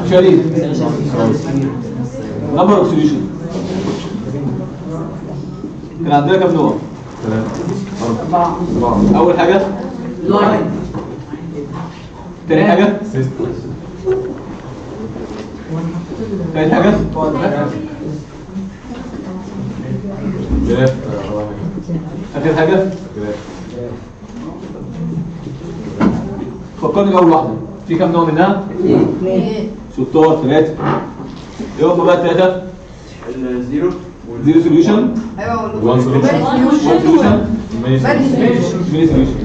شاليه نمبر اوف سوليوشن كان عندنا كام نوع؟ اول حاجه لاين تاني حاجه تالت حاجه اخر حاجه فكرني باول واحده في كام نوع منها؟ شطار ثلاثه ايه هم بقى الثلاثه؟ الزيرو زيرو سوليوشن ايوه وان سوليوشن وان سوليوشن ماني سوليوشن ميني سوليوشن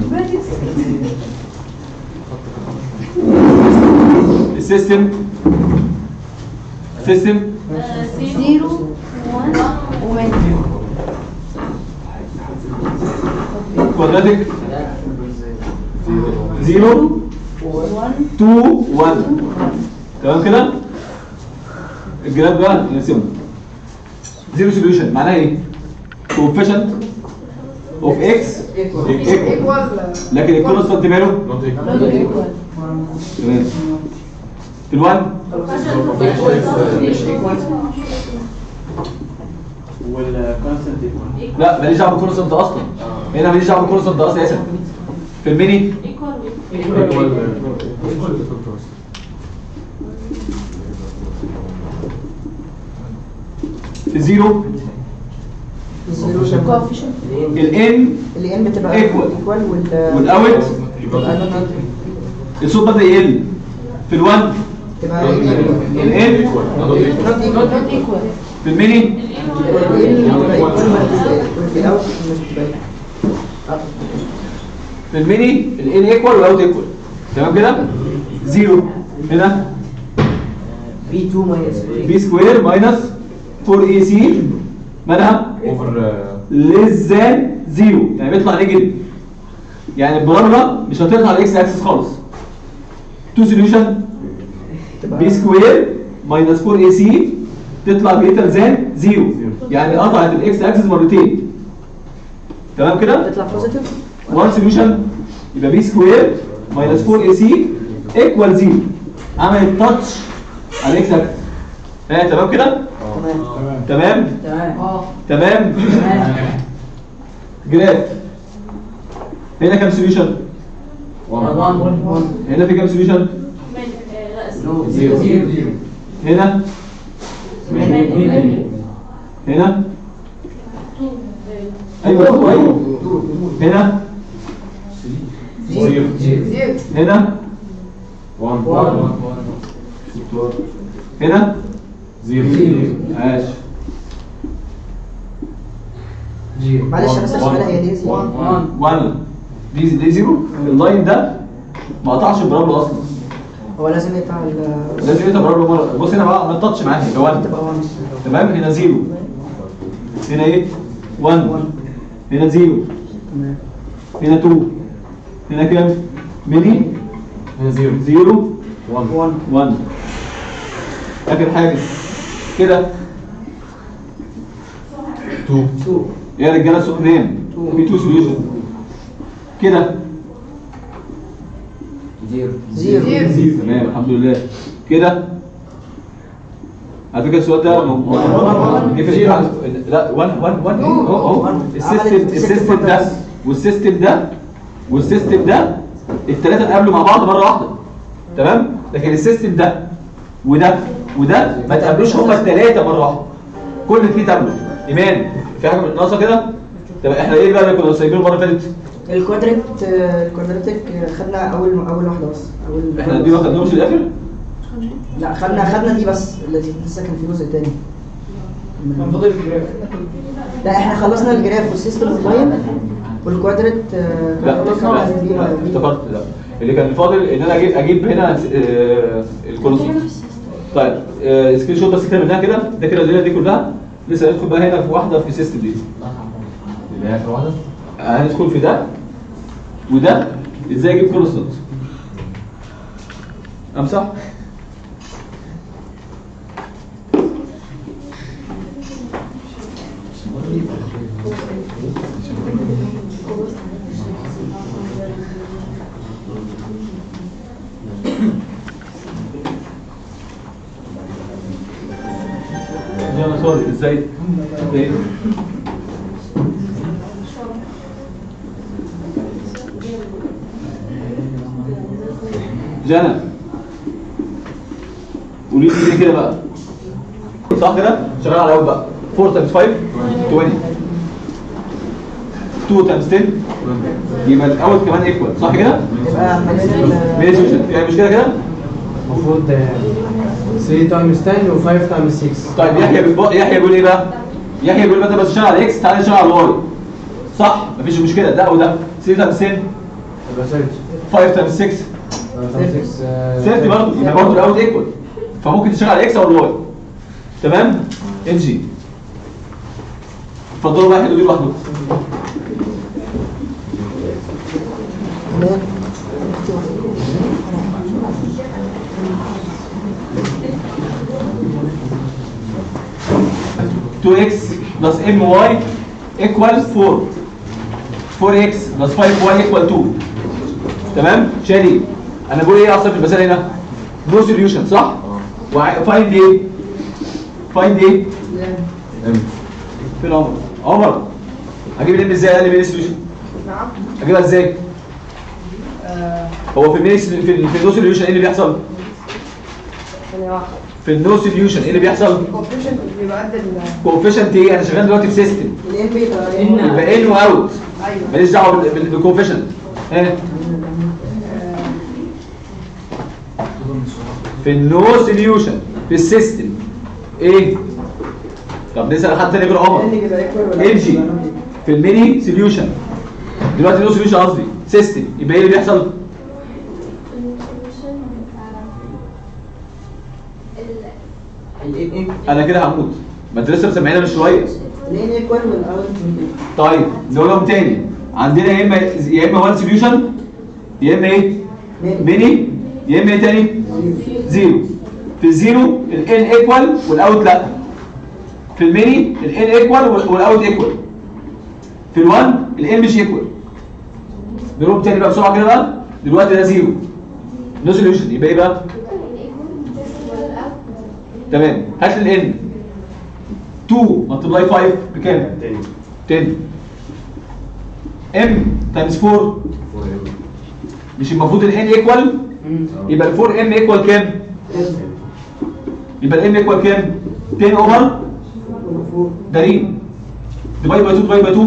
السيستم السيستم زيرو وان كوادراتيك زيرو 2 1 تمام كده الجراف بقى نرسمه زيرو سوليوشن معناها ايه coefficient اوف اكس ايكوال لكن الكونستانت ماله نوت ايكوال تمام في الوان والكونستنت ايكوال لا ماليش دعوه بالكونستانت اصلا هنا ماليش دعوه بالكونستانت اصلا اساسا في الميني ايكوال في الزيرو الان اللي ان بتبقى Equal. ايكوال وال والاوت وال- الصوت بدا يقل في الوان تبقى الان نوت ايكوال نوت ايكوال في الميني في الميني الان ايكوال والاوت ايكوال تمام كده زيرو هنا بي 2 ماينس بي سكوير ماينس 4 اي سي مالها اوفر ليس ذان زيرو يعني بيطلع نيجاتيف يعني البرامجه مش هتطلع على الاكس اكسس خالص تو سوليوشن بي سكوير ماينس 4 اي سي تطلع جريتر ذان زيرو يعني قطعت الاكس اكسس مرتين تمام كده تطلع بوزيتيف وان سوليوشن يبقى بي سكوير ماينس 4 اي سي ايكوال زيرو عملت تاتش على الاكس اكسس ها تمام كده تمام تمام تمام اه تمام جراف هنا كام سوليوشن 1 1 هنا في كام سوليوشن زيرو هنا هنا ايوه ايوه ايوه هنا زيرو زيرو هنا 1 هنا زيرو ماشي معلش بس عشان هي دي 1 1 دي دي زيرو اللاين ده ما قطعش برامبل اصلا هو لازم يقطع ال لازم يبقى برامبل مره بص هنا بقى ما تاتش معايا ده 1 تبقى 1 تمام هنا زيرو هنا ايه 1 هنا زيرو تمام هنا 2 هنا كام ميني هنا زيرو زيرو 1 1 1 اخر حاجه كده 2 2 يا رجاله سوق نام في 2 سوليوشن كده زيرو زيرو تمام الحمد لله كده على فكره السؤال ده م- م- يفرق عن- لا 1 1 1 اهو اهو السيستم السيستم ده والسيستم ده والسيستم ده الثلاثه اتقابلوا مع بعض مره واحده تمام لكن السيستم ده وده وده ما تقابلوش هما الثلاثه مره واحده كل الاثنين اتقابلوا ايمان في حاجه من ناقصه كده طب احنا ايه بقى اللي كنا سايبينه المره اللي فاتت الكوادريت الكوادريتك خدنا اول اول واحده بس اول احنا دي ما خدناهمش الاخر لا خدنا خدنا دي بس اللي لسه كان في جزء تاني كان فاضل الجراف لا احنا خلصنا الجراف والسيستم اللاين والكوادريت آه، لا خلصنا لا دي- دي- لا، افتكرت لا اللي كان فاضل ان انا اجيب اجيب هنا آه، الكولوسوم طيب آه، سكرين شوت بس كده منها كده ده كده الليله دي كلها لسه هندخل بقى هنا في واحده في سيستم دي اللي هي اخر واحده هندخل في ده وده ازاي اجيب كونستانت امسح طارق ازاي ايه جنى قولي لي ليه كده بقى صح كده شغال على الاول بقى 4 تايمز 5 20 2 تايمز 10 يبقى الاول كمان ايكوال صح كده يبقى عملنا ماشي في اي مشكله كده المفروض 3 تايمز 10 و5 تايمز 6 طيب يحيى بيقول يحيى بيقول ايه بقى يحيى بيقول مثلا بس اشتغل على اكس تعالى نشتغل على الواي صح مفيش مشكله ده وده 3 تايمز 10 يبقى 30 5 تايمز 6 تايمز 6 30 برضه يبقى برضه الاول ايكوال فممكن تشتغل على الاكس او الواي تمام ام جي اتفضلوا بقى حلوا دي لوحده two x plus my equals 4 4x plus 5y equal 2 تمام شادي انا بقول ايه اصلا في المساله هنا نو سوليوشن صح فايند ايه فايند ايه فين عمر عمر هجيب الام ازاي اقل من سوليوشن نعم هجيبها ازاي هو في الميني في ال- في النو سوليوشن ايه اللي بيحصل ثانية واحدة في النو سوليوشن ايه اللي بيحصل الكوفيشنت بيبقى قد ال كوفيشنت ايه انا شغال دلوقتي في سيستم الام بيتا يبقى ان واوت ايوه ماليش دعوه بال- بال- بالكوفيشنت ها في النو سوليوشن في السيستم ايه طب نسال حد تاني غير عمر ان كده ايكوال ولا ام جي في الميني سوليوشن دلوقتي نو سوليوشن قصدي سيستم يبقى ايه اللي بيحصل انا كده هموت ما انت لسه مسمعينها من شويه الان ايكوال والاوت طيب نقولهم تاني عندنا يا اما يا اما وان سوليوشن يا اما ايه ميني يا اما ايه تاني زيرو في الزيرو الان ايكوال والاوت لا في الميني الان ايكوال والاوت ايكوال في الوان الان مش ايكوال نقولهم تاني بقى بسرعه كده بقى دلوقتي ده زيرو نو سوليوشن يبقى ايه بقى تمام هات لي الان 2 ملتبلاي 5 بكام 10 ام تايمز 4 مش المفروض الان ايكوال يبقى ال 4 ام ايكوال كام يبقى الام ايكوال كام 10 اوفر دارين ديفايد باي 2 ديفايد باي 2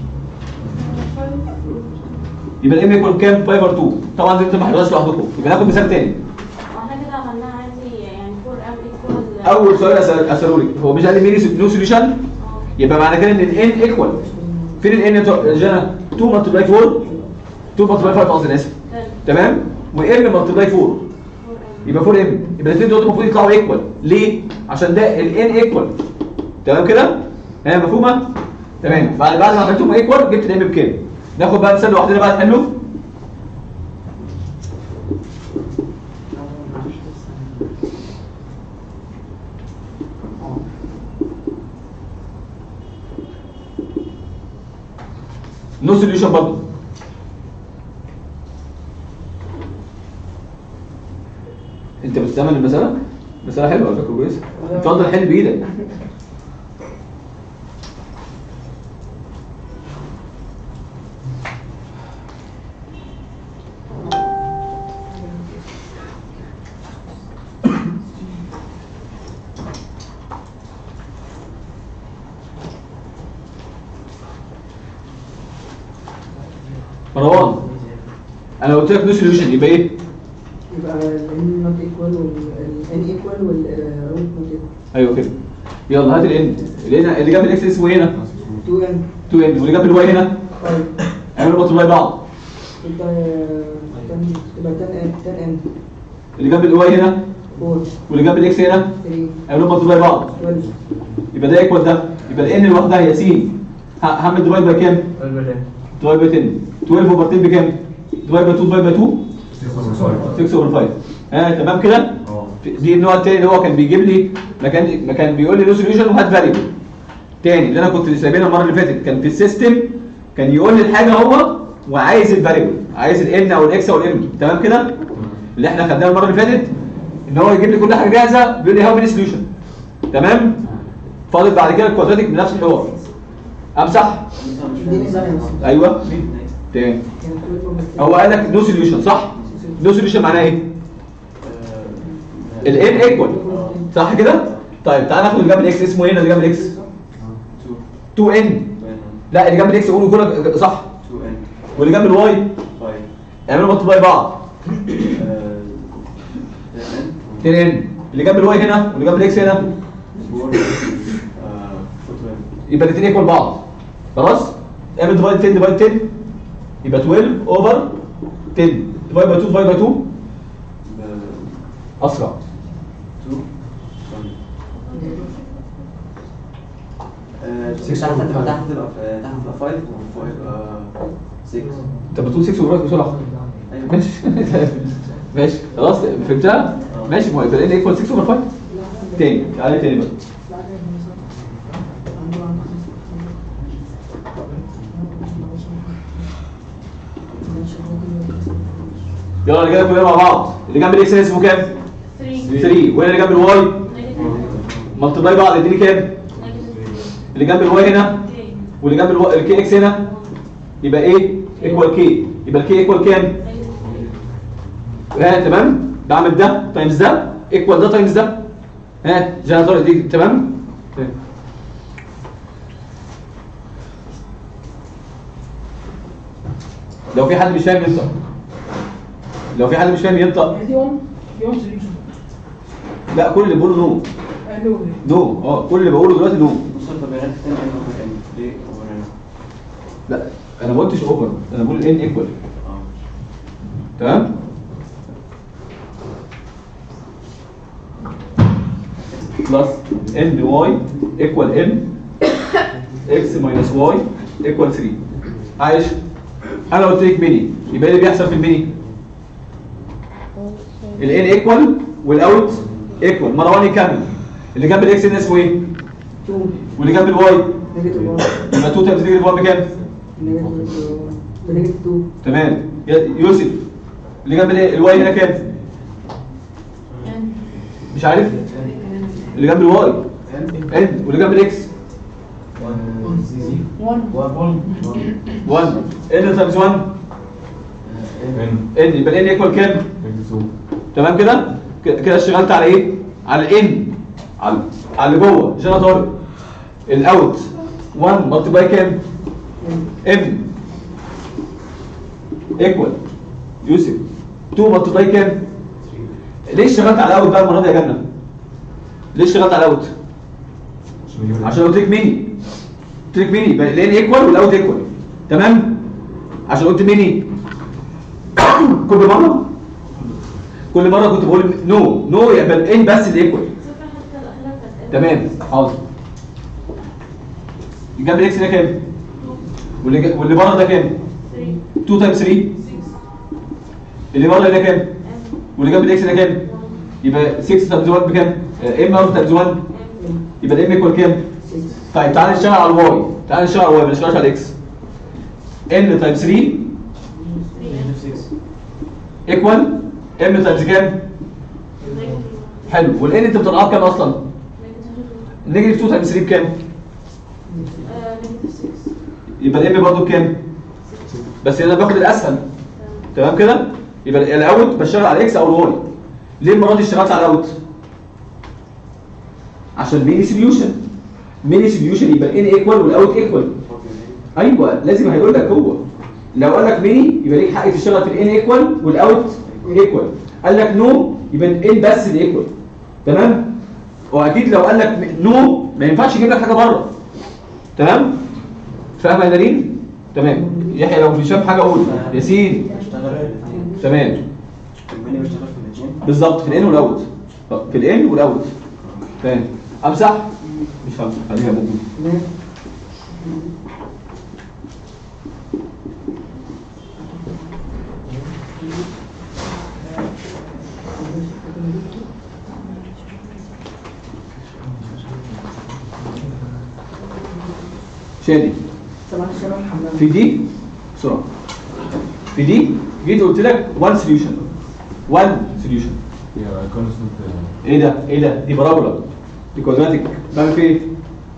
يبقى الام ايكوال كام 5 اوفر 2 طبعا دي انتوا ما حلوهاش لوحدكم يبقى ناخد مثال تاني واحنا كده عملناها عادي يعني 4 ام ايكوال اول سؤال أسأل- اساله لك هو مش قال لي ميني نو سوليوشن يبقى معنى كده ان الان ايكوال فين الان يا جانا 2 ملتبلاي 4 2 ملتبلاي 5 قصدي انا اسف تمام وام ملتبلاي 4 يبقى 4 ام يبقى الاثنين دول المفروض يطلعوا ايكوال ليه عشان ده الان ايكوال تمام كده ها مفهومه تمام بعد بعد ما عملتهم ايكوال جبت الام بكام ناخد بقى مثال لوحدنا بقى نحله نو سوليوشن برضه انت بتستعمل المساله مساله حلوه على فكره كويسه اتفضل حل بايدك مروان انا قلت لك نو سوليوشن يبقى ايه يبقى الان نوت ايكوال والان ايكوال والروت نوت ايكوال ايوه كده يلا هات الان الان اللي جنب الاكس اسمه إيه هنا 2 ان 2 ان واللي جنب الواي هنا 5 اعملوا مطلوبين بعض يبقى 10 يبقى 10 ان 10 ان اللي جنب الواي هنا 4 واللي جنب الاكس هنا 3 اعملوا مطلوبين بعض 12 يبقى ده ايكوال ده يبقى الان لوحدها يا سين ه- هعمل ديفايد باي كام؟ ديفايد باي 10 12 اوفر 10 بكام؟ ديفايد باي 2 ديفايد باي 2 6 اوفر 5 ها تمام كده؟ دي النوع التاني اللي هو كان بيجيب لي ما كان ما كان بيقول لي نو سوليوشن وهات فاريبل تاني اللي انا كنت سايبينها المره اللي فاتت كان في السيستم كان يقول لي الحاجه هو وعايز الفاريبل عايز الان او الاكس او الام تمام كده اللي احنا خدناه المره اللي فاتت ان هو يجيب لي كل حاجه جاهزه بيقول لي هاو ماني سوليوشن تمام فاضل بعد كده الكوادراتيك بنفس الحوار امسح اديني ثانية بس ايوه تمام هو قال لك نو سوليوشن صح نو سوليوشن معناها ايه الان ايكوال صح كده طيب تعال ناخد اللي جنب الاكس اسمه ايه اللي جنب الاكس 2 ان لا اللي جنب الاكس قولوا كده صح 2 ان واللي جنب الواي 5 اعملوا ملتبلاي بعض 2 ان اللي جنب الواي هنا واللي جنب الاكس هنا يبقى الاثنين ايكوال بعض خلاص اعمل ديفايد 10 ديفايد 10 يبقى 12 اوفر 10 ديفايد باي 2 ديفايد باي 2 اسرع 2 تحت تحت تحت تبقى 5 وفوق 6 انت بتقول 6 وراك بسرعه ايوه ماشي ماشي خلاص فهمتها ماشي ما هو يبقى ايكوال 6 اوفر 5 تاني تعالى تاني بقى يلا اللي جنب كلنا مع بعض اللي جنب الاكس اسمه كام 3 3 واللي جنب الواي ملتبلاي بعض يديني كام اللي جنب الواي هنا واللي جنب الوا- الكي اكس هنا يبقى ايه ايكوال كي يبقى الكي ايكوال كام ها تمام بعمل ده تايمز ده ايكوال ده تايمز ده ها جنرال دي تمام تمام. لو في حد مش فاهم ينطق لو في حد مش فاهم ينطق يوم يوم سوليوشن لا كل اللي بقوله نو قالوا نو اه كل اللي بقوله دلوقتي نو بص الطبيعات الثانيه اوفر ان ليه اوفر ان لا انا ما قلتش اوفر انا بقول ان ايكوال اه تمام بلس ان واي ايكوال ان اكس ماينس واي ايكوال 3 عايش انا قلت لك ميني يبقى ايه اللي بيحصل في الميني الان ايكوال والاوت ايكوال مروان يكمل اللي جنب الاكس هنا اسمه ايه 2 واللي جنب الواي نيجاتيف 1 يبقى 2 تايمز نيجاتيف 1 بكام نيجاتيف نيجاتيف 2 تمام يا- يوسف اللي جنب الايه الواي هنا كام مش عارف اللي جنب الواي ان واللي جنب الاكس 1 1 ان تايمز 1 ان يبقى الان ايكوال كام تمام كده ك- كده اشتغلت على ايه على الان على على اللي جوه عشان اطارق الاوت 1 ملتبلاي كام ام ايكوال يوسف 2 ملتبلاي كام ليه اشتغلت على الاوت بقى المره دي يا جنة ليه اشتغلت على الاوت عشان قلت لك ميني قلت لك ميني يبقى الان ايكوال والاوت ايكوال تمام عشان قلت ميني كل مره كل مره كنت بقول نو نو يبقى الان بس اللي ايكوال تمام حاضر جنب الاكس ده كام واللي ج- واللي بره ده كام 2 تايمز 3 اللي بره ده كام واللي جنب الاكس ده كام يبقى 6 تايمز 1 بكام ام ار تايمز 1 يبقى الام ايكوال كام طيب تعال نشتغل على الواي تعال نشتغل على الواي ما نشتغلش على الاكس ان تايمز 3 ايكوال ام تايمز كام حلو والان انت بتطلعها بكام اصلا نيجاتيف 2 تايمز 3 بكام يبقى الام برضه بكام بس انا باخد الاسهل تمام كده يبقى الاوت بشتغل على الاكس او الواي ليه المره دي اشتغلت على الاوت عشان ميني سوليوشن ميني سوليوشن يبقى ان ايكوال والاوت ايكوال ايوه لازم هيقول لك هو لو قال لك ميني يبقى ليك حق تشتغل في الان ايكوال والاوت ايكوال قال لك نو يبقى الان بس اللي ايكوال تمام واكيد لو قال لك نو ما ينفعش يجيب لك حاجه بره تمام فاهم يا دليل تمام يحيى لو مش شايف حاجه قول ياسين بشتغل في الاثنين تمام الماني بشتغل في الاثنين بالظبط في الان والاوت في الان والاوت تمام امسح مش همسح خليها موجود شادي طبعا الشرف حمام في دي بسرعه في دي جيت قلت لك وان سوليوشن وان سوليوشن ايه ده ايه ده دي بارابولا دي كوادراتيك بعمل فيه ايه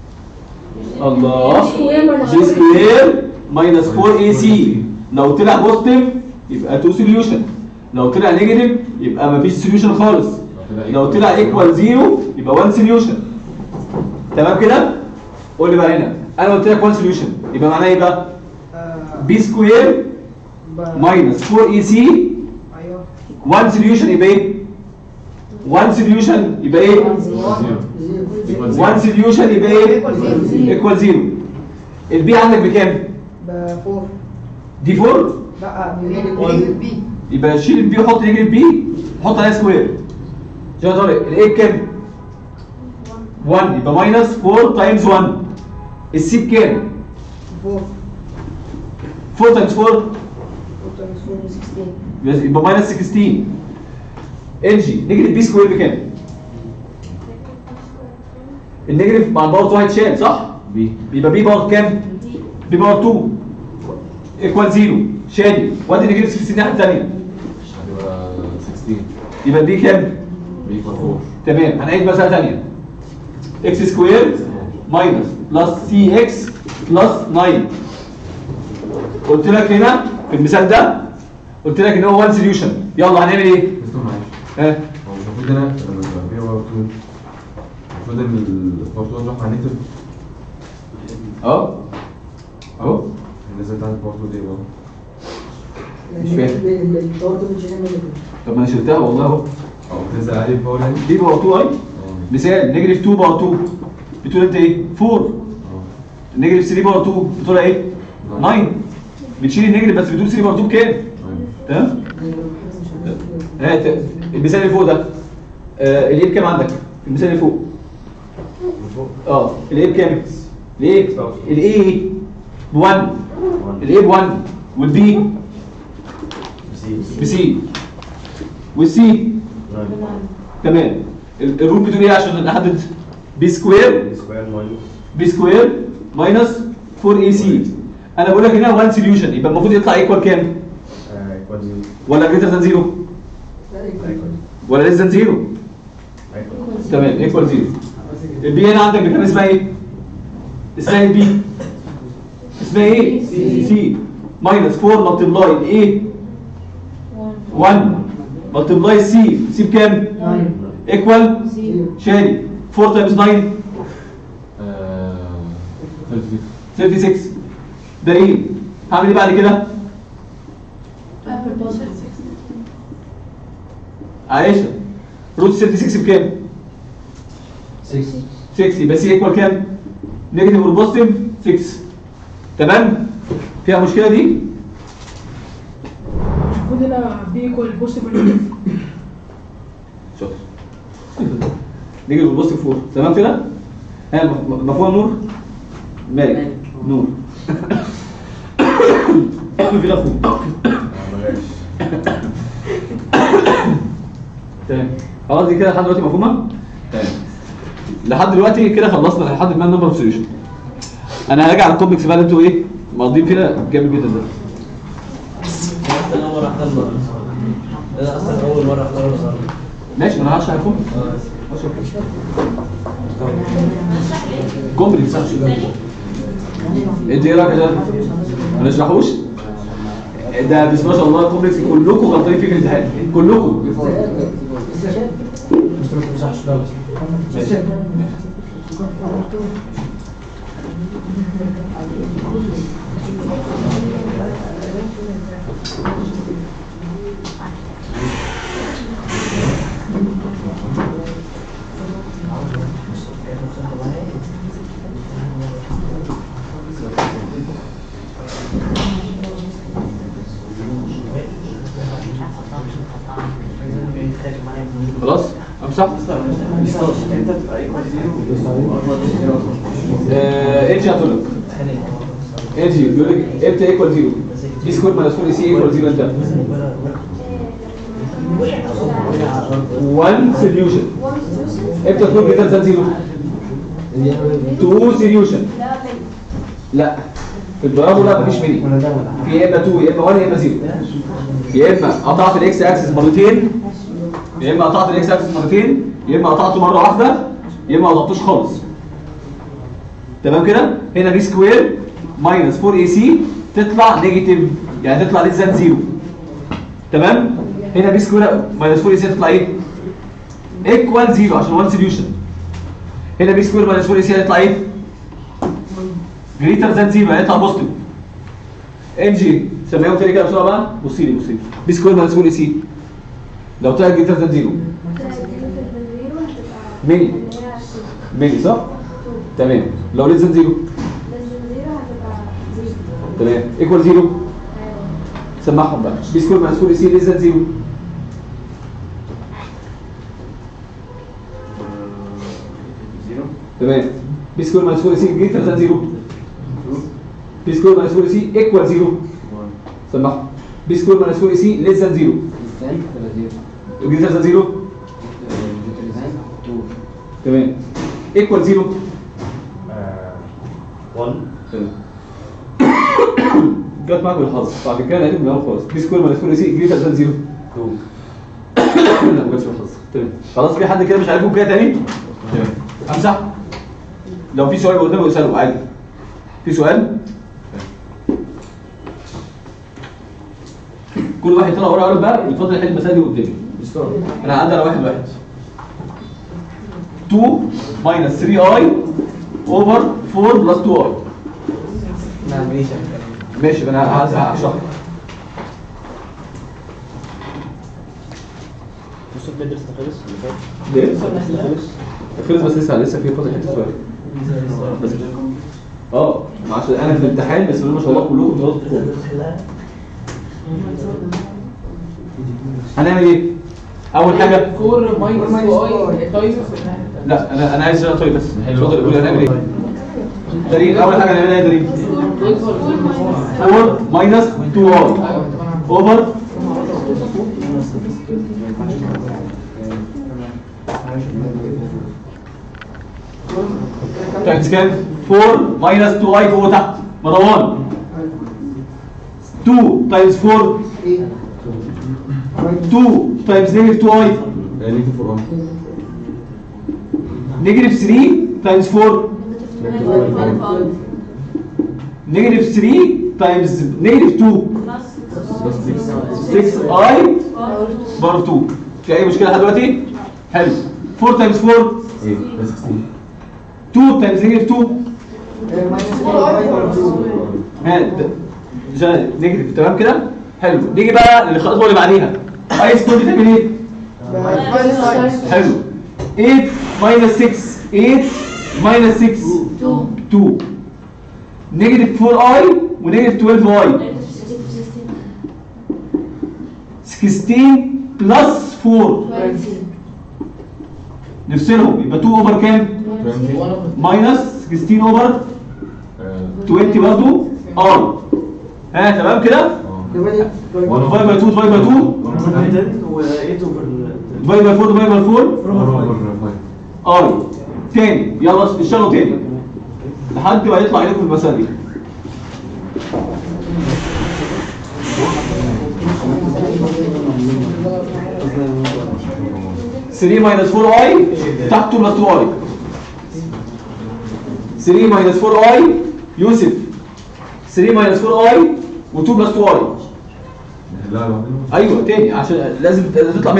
الله سكوير minus بي سكوير ماينس 4 اي سي لو طلع بوزيتيف يبقى تو سوليوشن لو طلع نيجاتيف يبقى مفيش سوليوشن خالص لو طلع ايكوال زيرو يبقى 1 سوليوشن تمام كده قول لي بقى هنا انا قلت لك 1 سوليوشن يبقى معناه ايه بقى بي سكوير ماينس 4 اي سي ايوه 1 سوليوشن يبقى ايه 1 سوليوشن يبقى ايه زيرو 1 سوليوشن يبقى ايه ايكوال زيرو البي عندك بكام ب 4 دي 4 لا نيجاتيف بي يبقى شيل البي وحط نيجاتيف بي حط عليها سكوير شوف يا طارق الايه بكام 1 يبقى ماينس 4 تايمز 1 السي بكام 4 4 تايمز 4 4 تايمز 4 16 يبقى- يبقى ماينس 16 ال جي نيجاتيف بي سكوير بكام النيجاتيف مع الباور 2 هيتشال صح بي يبقى بي باور كام بي باور 2 ايكوال 0 شادي وادي نيجاتيف 16 الناحيه الثانيه هتبقى 16 يبقى دي كام بي ايكوال 4 تمام هنعيد مسألة تانية اكس سكوير ماينس بلس سي اكس بلس 9 قلت لك هنا في المثال ده قلت لك ان هو 1 سوليوشن يلا هنعمل ايه؟ مستر معلش ها هو مش المفروض هنا لما يبقى بي باور 2 المفروض ان الباور 2 نروح مع نكتب اهو اهو النسبة بتاعت الباور 2 دي ايه بقى؟ مش فاهم. الباور ده مش هنعمل طب ما انا شلتها والله اهو او بتنزل عليه الباور يعني دي باور 2 اهي اه مثال نيجاتيف 2 باور 2 بتقول انت ايه؟ 4 اه نيجاتيف 3 باور 2 بتقول ايه؟ 9 بتشيل النيجاتيف بس بتقول 3 باور 2 بكام؟ ايوه تمام؟ هات المثال اللي فوق ده آه الايه بكام عندك؟ المثال اللي فوق اه الايه بكام؟ الايه الايه ب 1 الايه ب 1 والبي بسي والسي تمام ال- الروت بتقول ايه عشان نحدد بي سكوير بي سكوير ماينس 4 اي سي انا بقول لك هنا 1 سوليوشن يبقى المفروض يطلع ايكوال كام؟ ولا جريتر ذان زيرو؟ ولا ليس ذان زيرو؟ تمام ايكوال زيرو البي هنا عندك بكام اسمها ايه؟ اسمها ايه البي؟ اسمها ايه؟ سي ماينس 4 ملتبلاي الايه؟ 1 ملتبلاي سي سي بكام؟ ايكوال شادي 4 تايمز 9 آه، 36 36 ده ايه؟ هعمل ايه بعد كده؟ عايشة روت 36 بكام؟ 6 6 يبقى سي ايكوال كام؟ نيجاتيف والبوزيتيف 6 تمام؟ فيها مشكلة دي؟ المفروض هنا بي ايكوال بوزيتيف ولا نيجاتيف شاطر نيجاتيف والبوزيتيف 4 تمام كده؟ ها م- مفهوم نور؟ مالك نور في لفظ تمام خلاص دي كده لحد دلوقتي مفهومه؟ تمام لحد دلوقتي كده خلصنا لحد ما النمبر اوف سوليوشن انا هراجع على الكومبلكس بقى اللي انتوا ايه ماضيين فينا جامد جدا ده انا اول مرة احضر ده اصلا اول مرة احضر وصار ماشي انا هشرح لكم كومبلكس انت ايه رايك يا جدع؟ ما نشرحوش؟ ده بسم الله ما شاء الله كومبلكس كلكم غلطانين فيه في الامتحان كلكم مستر ما تمسحش ده بس ماشي خلاص امسح انت تبقى ايكوال زيرو آه، ايش هتقول لك ايش بيقول لك امتى ايكوال زيرو دي سكوير ماينس 4 سي ايكوال زيرو امتى 1 سوليوشن امتى تكون جريتر ذان زيرو 2 سوليوشن لا في البرافو لا مفيش ميني في يا اما 2 يا اما 1 يا اما 0 يا اما قطعت الاكس اكسس مرتين يا اما قطعت الاكس اكسس مرتين يا اما قطعته مره واحده يا اما ما قطعتوش خالص تمام كده هنا بي سكوير ماينس 4 اي سي تطلع نيجاتيف يعني تطلع ليس ذان زيرو تمام هنا بي سكوير ماينس 4 اي سي تطلع ايه ايكوال زيرو عشان 1 سوليوشن هنا بي سكوير ماينس 4 اي سي هيطلع ايه جريتر ذان زيرو هيطلع بوزيتيف ان جي سميهم تاني كده بسرعه بقى بصي لي بصي لي بي سكوير ماينس 4 اي سي لو طلع جريتر ذان زيرو ميلي ميلي صح تمام لو ليس ذان زيرو تمام ايكوال زيرو سمعهم بقى بي سكوير ماينس 4 اي سي ليس ذان زيرو زيرو تمام بي سكوير ماينس 4 اي سي جريتر ذان زيرو بي سكوير ماينس 4 اي سي ايكوال زيرو سمعهم بي سكوير ماينس 4 اي سي ليس ذان زيرو جريتر ذان زيرو تمام ايكوال زيرو 1 جت معاك بالحظ بعد كده لقيت من الاول خالص بي سكوير ماينس 4 اي سي جريتر ذان زيرو 2 لا ما جاتش بالحظ تمام خلاص في حد كده مش عارفهم كده تاني تمام امسح لو في سؤال قدامه يساله عادي في سؤال كل واحد يطلع ورقه وقلم بقى ويتفضل يحل المسائل دي قدامي انا هعدي على واحد واحد 2 minus 3 i over 4 plus 2 i نعم ماشي ماشي انا هشرح بص البيدرس خلص اللي فات ليه؟ خلص خلص بس لسه لسه في فاضل حته سؤال بس اه ما عشان انا في الامتحان بس ما شاء الله كلكم بتغلطوا كله. هنعمل ايه؟ اول حاجه 4 ماينس اي تايمز لا انا انا عايز انا طيب بس اتفضل قول هنعمل ايه؟ دليل اول حاجه هنعملها ايه دليل؟ 4 ماينس 2 واي اوفر تايمز كام؟ 4 ماينس 2 اي فوق تحت مروان 2 تايمز 4 2 تايمز نيجاتيف 2 اي نيجاتيف 4 نيجاتيف 3 تايمز 4 نيجاتيف 3 تايمز نيجاتيف 2 6 اي بار 2 في اي مشكله لحد دلوقتي؟ حلو 4 تايمز 4 8 بس 16 2 تايمز نيجاتيف 2 ها ده- ده نيجاتيف تمام كده؟ حلو نيجي بقى للخطوه اللي بعديها اي سكور دي تعمل ايه؟ حلو 8 ماينس 6 8 ماينس 6 2 نيجاتيف 4 اي ونيجاتيف 12 اي 16 بلس 4 نفصلهم يبقى 2 اوفر كام؟ 20 ماينس 16 اوفر آه، 20 برضه ار ها تمام كده؟ اه 1 باي 2 باي 2 و8 اوفر باي باي 4 باي باي 4 4 اي تاني يلا اشتغلوا تاني لحد ما يطلع عليكم المسألة دي ثري ماينس 4 اي تحت 2 بلس 2 اي 3 ماينس 4 اي يوسف 3 ماينس 4 اي و2 بلس 2 اي لا لا ايوه تاني عشان لازم لازم تطلع 100%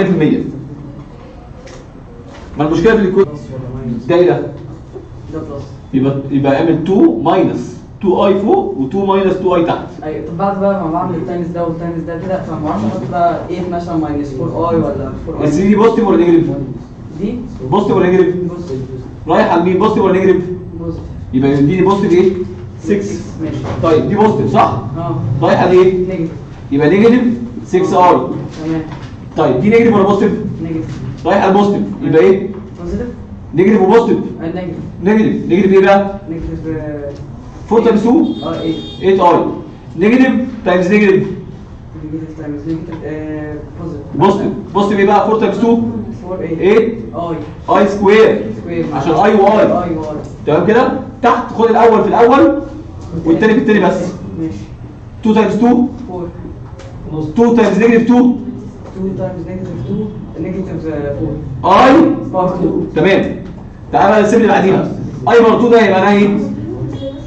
ما المشكله في الكود ده ايه ده؟ ده بلس يبقى يبقى اعمل 2 ماينس 2 اي فوق و2 ماينس 2 اي تحت ايوه طب بعد بقى ما بعمل التايمز ده والتايمز ده كده فما اعرفش احط بقى 8 مثلا ماينس 4 اي ولا 4 ال 3 اي دي بوزيتيف ولا نيجاتيف؟ دي بوزيتيف ولا نيجاتيف؟ بص رايح على مين بوزيتيف ولا نيجاتيف؟ بص يبقى يديني بوزيتيف ايه؟ 6 ماشي طيب دي بوزيتيف صح؟ اه رايح على ايه؟ نيجاتيف يبقى نيجاتيف 6 اي تمام طيب دي نيجاتيف ولا بوزيتيف؟ نيجاتيف رايح على البوزيتيف يبقى ايه؟ بوزيتيف نيجاتيف وبوزيتيف نيجاتيف نيجاتيف نيجاتيف ايه بقى؟ نيجاتيف 4 تايمز 2 اه 8 8 اي نيجاتيف تايمز نيجاتيف نيجاتيف تايمز نيجاتيف بوزيتيف بوزيتيف بوزيتيف ايه بقى 4 تايمز 2 4 8 8 اي اي سكوير سكوير عشان اي واي اي واي تمام كده تحت خد الاول في الاول والتاني في التاني بس ماشي 2 تايمز 2 4 2 تايمز نيجاتيف 2 2 تايمز نيجاتيف 2 نيجاتيف 4 اي باور 2 تمام تعالى بقى السيب اللي بعديها اي بار 2 ده هيبقى انا ايه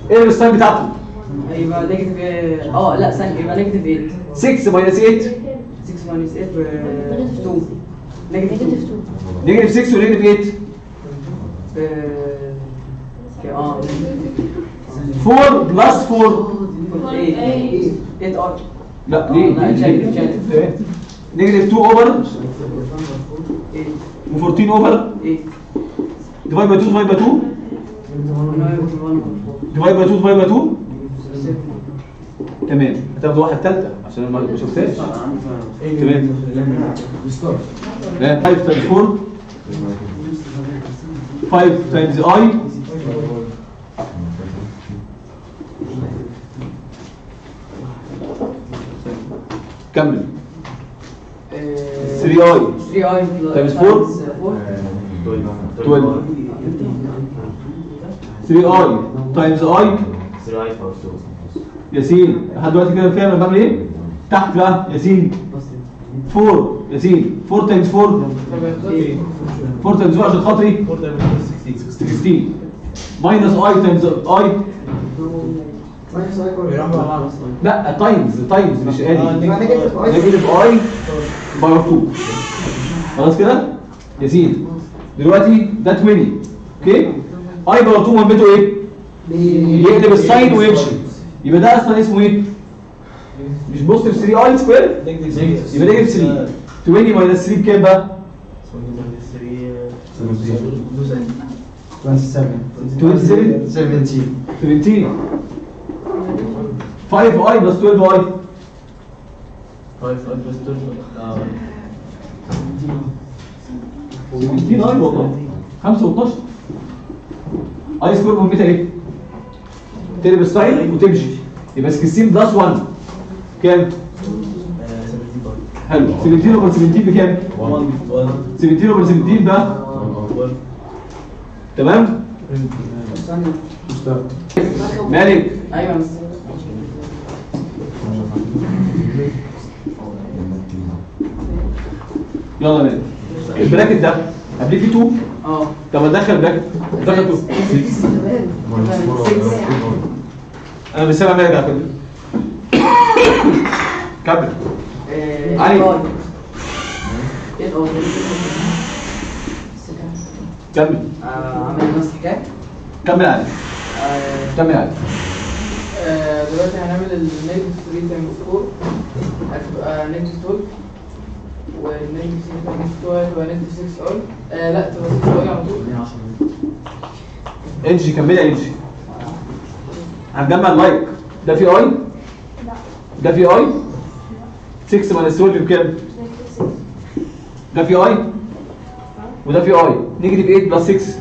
ايه الساين بتاعته يبقى نيجاتيف اه لا ثانية يبقى نيجاتيف 8 6 ماينس 8 6 ماينس 8 ب 2 نيجاتيف 2 نيجاتيف 6 ونيجاتيف 8 ب ك- اه 4 بلس 4 8 8 ار لا ليه؟ لا شايف شايف نيجاتيف 2 اوفر 8 و14 اوفر 8 ديفايد باي 2 ديفايد باي 2 ديفايد باي 2 ديفايد باي 2 تمام هتاخد واحد ثالثه عشان أنا ما ما شفتهاش تمام لا 5 تايمز 4 5 تايمز اي كمل 3 اي 3 اي Times four. 12 3 اي تايمز اي ياسين لحد دلوقتي كده فاهم انا بعمل ايه؟ تحت بقى ياسين 4 ياسين 4 تايمز 4 4 تايمز 4 عشان خاطري 16 ماينس اي تايمز اي لا تايمز تايمز مش ادي نيجاتيف اي باي 2 خلاص كده ياسين دلوقتي ده 20 اوكي اي باي 2 مهمته ايه؟ يقلب الساين ويمشي يبقى ده اصلا اسمه ايه؟ مش بوزيتيف 3 اي سكوير يبقى نيجاتيف 3 20 ماينس 3 بكام بقى؟ 27 17 5 اي بلس 12 اي 17 اي والله 5 و12 اي سكوير مهمتها ايه؟ تقلب الساين وتمشي يبقى 16 بلس 1 كام؟ حلو 17 اوفر 17 بكام؟ 17 اوفر 17 ده تمام؟ مالك ايوه بس يلا مالك البراكت ده قبليه في 2 اه طب ادخل براكت دخل 2 انا مش سامع مالك على فكره كمل آه، علي. آه. ايه اه كمل آه، عمل نفس الحكايه كمل علي آه، كمل علي آه، دلوقتي هنعمل النيجاتيف 3 تايمز 4 هتبقى نيجاتيف 12 والنيجاتيف 6 تايمز 2 هتبقى نيجاتيف 6 اي آه لا تبقى 6 اي على طول انجي كملي يا انجي هنجمع اللايك ده في اي ده في اي 6 ماينس 12 بكام؟ ده في اي وده في اي نيجاتيف 8 بلس 6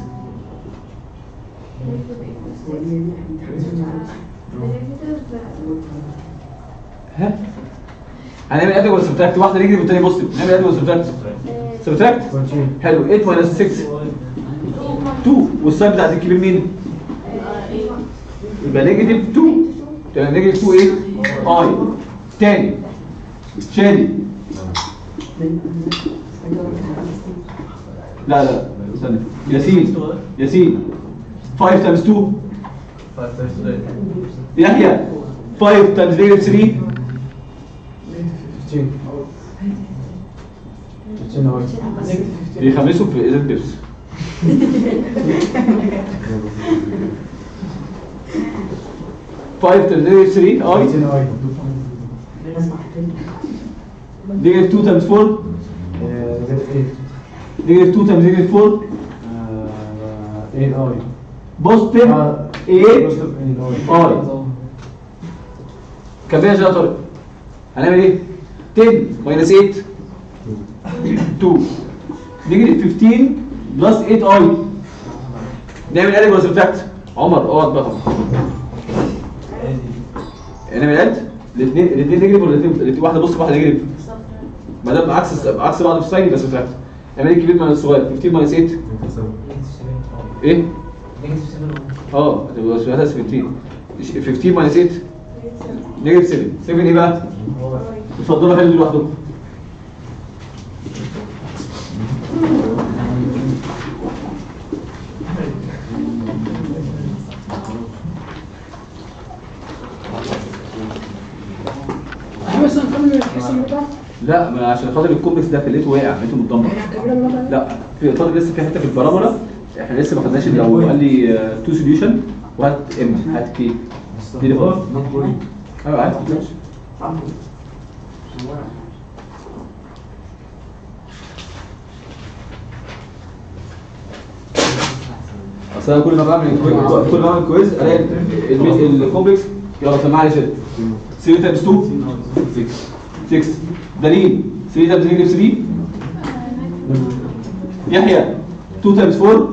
ها هنعمل ادي ولا سبتراكت واحده نيجاتيف والثانيه بوزيتيف نعمل ادي ولا سبتراكت سبتراكت حلو 8 ماينس 6 2 والساين بتاعت الكبير مين؟ يبقى نيجاتيف 2 تبقى نيجاتيف 2 ايه؟ اي تاني شادي لا لا استنى ياسين ياسين 5 تايمز 2 يحيى 5 تايمز نيجاتيف 3 بيخمسوا في ازازه بيبسي فايف تايمز نيجاتيف 3 اي نيجاتيف 2 تايمز 4 نيجاتيف 2 تايمز نيجاتيف 4 بوزيتيف 8 اي كان فيها يا طارق هنعمل ايه 10 ماينس 8 2 نيجاتيف 15 بلس 8 اي نعمل اد ولا سبتراكت عمر اقعد بقى نعمل اد الاثنين الاثنين نيجاتيف ولا الاثنين واحده بص واحده نيجاتيف ما دام عكس عكس بعض في الساين يبقى سبتراكت نعمل ايه الكبير ماينس الصغير 15 ماينس 8 ايه اه هتبقى شويتها 17 15 ماينس 8 نيجاتيف 7 7 ايه بقى؟ اتفضلوا حلوا لوحدكم لا ما عشان خاطر الكومبلكس ده خليته واقع خليته متدمر لا في خاطر لسه في حته في البرامره احنا لسه ما خدناش اللي هو قال لي تو سوليوشن وهات ام هات كي دي اللي خلاص ايوه عادي ماشي اصل انا كل ما بعمل كويز كل ما بعمل كويز الاقي ال- الكومبلكس يلا سمعني كده 3 تايمز 2 6 6 دليل 3 تايمز نيجاتيف 3 يحيى 2 تايمز 4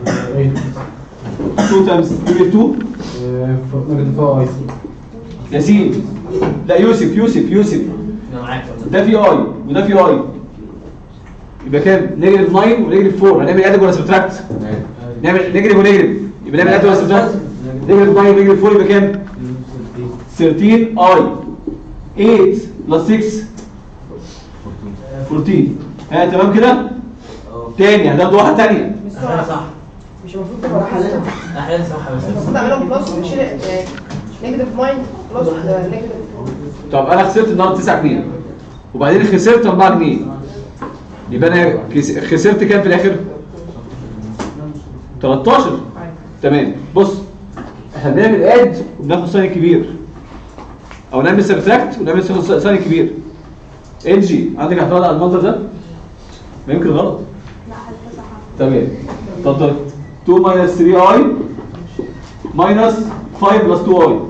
2 تايمز نيجاتيف 2 نيجاتيف 4 اي ياسين لا يوسف يوسف يوسف انا معاك ده في اي وده في اي يبقى كام؟ نيجاتيف 9 ونيجاتيف 4 هنعمل ادد ولا سبتراكت؟ نعمل نيجاتيف ونيجاتيف يبقى نعمل ادد ولا سبتراكت؟ نيجاتيف 9 ونيجاتيف 4 يبقى كام؟ 13 اي 8 بلس 6 14 ها تمام كده؟ تاني هناخد واحده تانيه احيانا صح مش المفروض تبقى حلها احيانا صح بس المفروض اعملها بلس ونشيل نيجاتيف 9 بلس نيجاتيف طب انا خسرت النهارده 9 جنيه وبعدين خسرت 4 جنيه يبقى انا كس- خسرت كام في الاخر 13 تمام بص احنا بنعمل اد وبناخد ساين كبير او نعمل سبتراكت ونعمل ساين كبير انجي عندك اعتراض على المنظر ده ما يمكن غلط لا حضرتك صح تمام اتفضل 2 minus 3 i minus 5 plus 2 i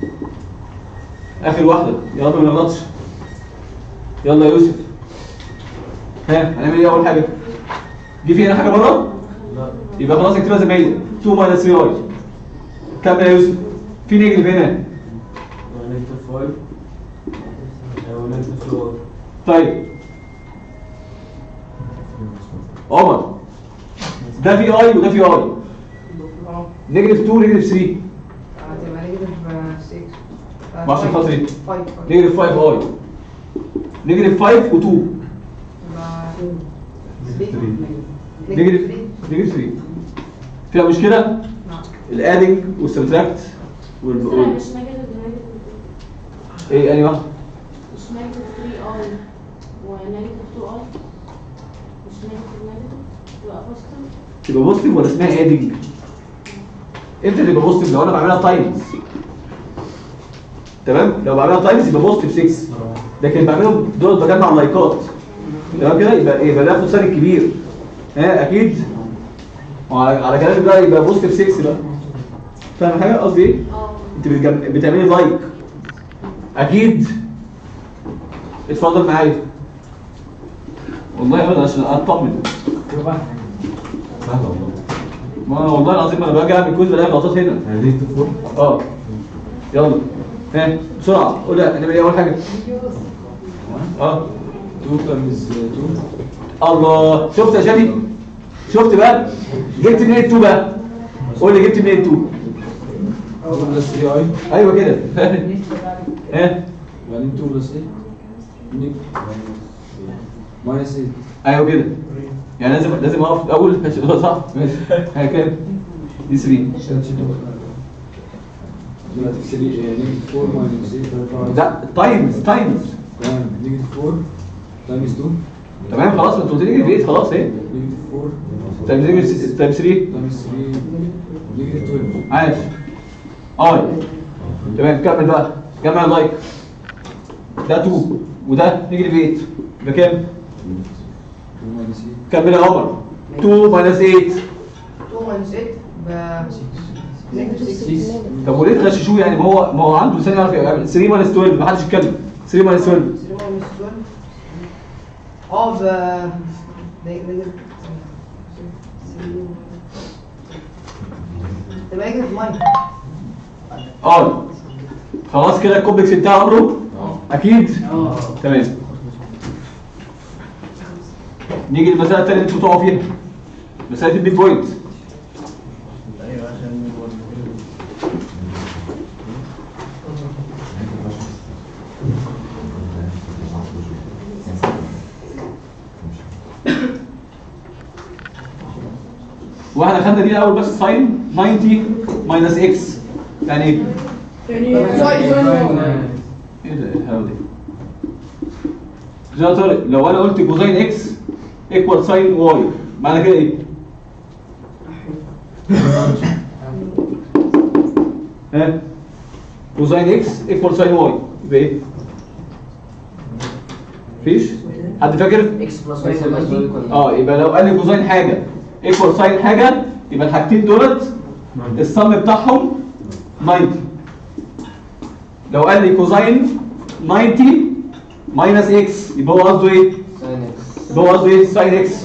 اخر واحده يا رب ما نغلطش يلا يا يوسف ها هنعمل ايه اول حاجه دي في هنا حاجه بره يبقى خلاص اكتبها زي ما هي 2 minus 3 i كمل يا يوسف في نيجاتيف هنا نيجاتيف 5 او نيجاتيف 4 طيب عمر ده في اي وده في اي نيجاتيف 2 نيجاتيف 3 هتبقى نيجاتيف 6 ما عشان خاطر ايه؟ 5 نيجاتيف 5 اي نيجاتيف 5 و2 نيجاتيف نيجاتيف 3 فيها مشكله الادنج والسبتراكت وال لا وال- مش نيجاتيف نيجاتيف ايه انهي واحده مش نيجاتيف 3 اي ونيجاتيف 2 اي مش نيجاتيف نيجاتيف يبقى بوزيتيف تبقى بوزيتيف ولا اسمها ادنج امتى تبقى بوزيتيف لو انا بعملها تايمز تمام لو بعملها تايمز يبقى بوزيتيف 6 لكن بعملهم دول بجمع لايكات تمام كده يبقى يبقى ده خسارة كبير ها اكيد وعلى على كلامك بقى يبقى بوزيتيف 6 بقى فاهم حاجه قصدي ايه اه انت بتجم... بتعملي لايك اكيد اتفضل معايا والله ابدا عشان اطمن سهله والله ما والله العظيم انا باجي اعمل كويز بلاقي غلطات هنا يعني دي تفور اه يلا ها بسرعه قول لي هنعمل ايه اول حاجه اه 2 تايمز 2 الله شفت يا شادي شفت بقى جبت منين التو بقى قول لي جبت منين التو 2 بلس 3 اي ايوه كده ها بعدين 2 بلس 8 ماينس 8 ايوه كده يعني لازم لازم اقف الاول عشان هو صح ماشي ها كام دي 3 دلوقتي 3 نيجاتيف 4 ماينس 8 لا تايمز تايمز تمام نيجاتيف 4 تايمز 2 تمام خلاص انت قلت لي في خلاص ايه نيجاتيف 4 تايمز تايمز 3 تايمز 3 نيجاتيف 12 عاش اي تمام كمل بقى جمع لايك ده 2 وده نيجاتيف 8 يبقى كام 2 ماينس 8 كمل يا عمر 2 ماينس 8 2 ماينس 8 ب نيجاتيف 6 طب وليه تغششوه يعني ما هو ما هو عنده لسان يعرف يعمل 3 ماينس 12 ما حدش يتكلم 3 ماينس 12 3 ماينس 12 اه ب نيجاتيف تبقى نيجاتيف 9 اه خلاص كده الكومبلكس انتهى عمره اكيد اه تمام نيجي للمساله الثانيه اللي انتوا بتقعوا فيها مساله الميد بوينت ايوه عشان واحنا خدنا دي الاول بس ساين 90 ماينس اكس يعني ايه؟ يعني ساين ايه ده الهوا دي؟ يا طارق لو انا قلت كوزين اكس ايكوال ساين واي معنى كده ايه؟ ها كوزين اكس ايكوال ساين واي يبقى ايه؟ مفيش؟ حد فاكر؟ اكس بلس واي equal اه يبقى لو قال لي كوزين حاجه ايكوال ساين حاجه يبقى الحاجتين دولت الصم بتاعهم 90 لو قال لي كوزين 90 ماينس اكس يبقى هو قصده ايه؟ ساين اكس يبقى هو قصده ايه؟ ساين اكس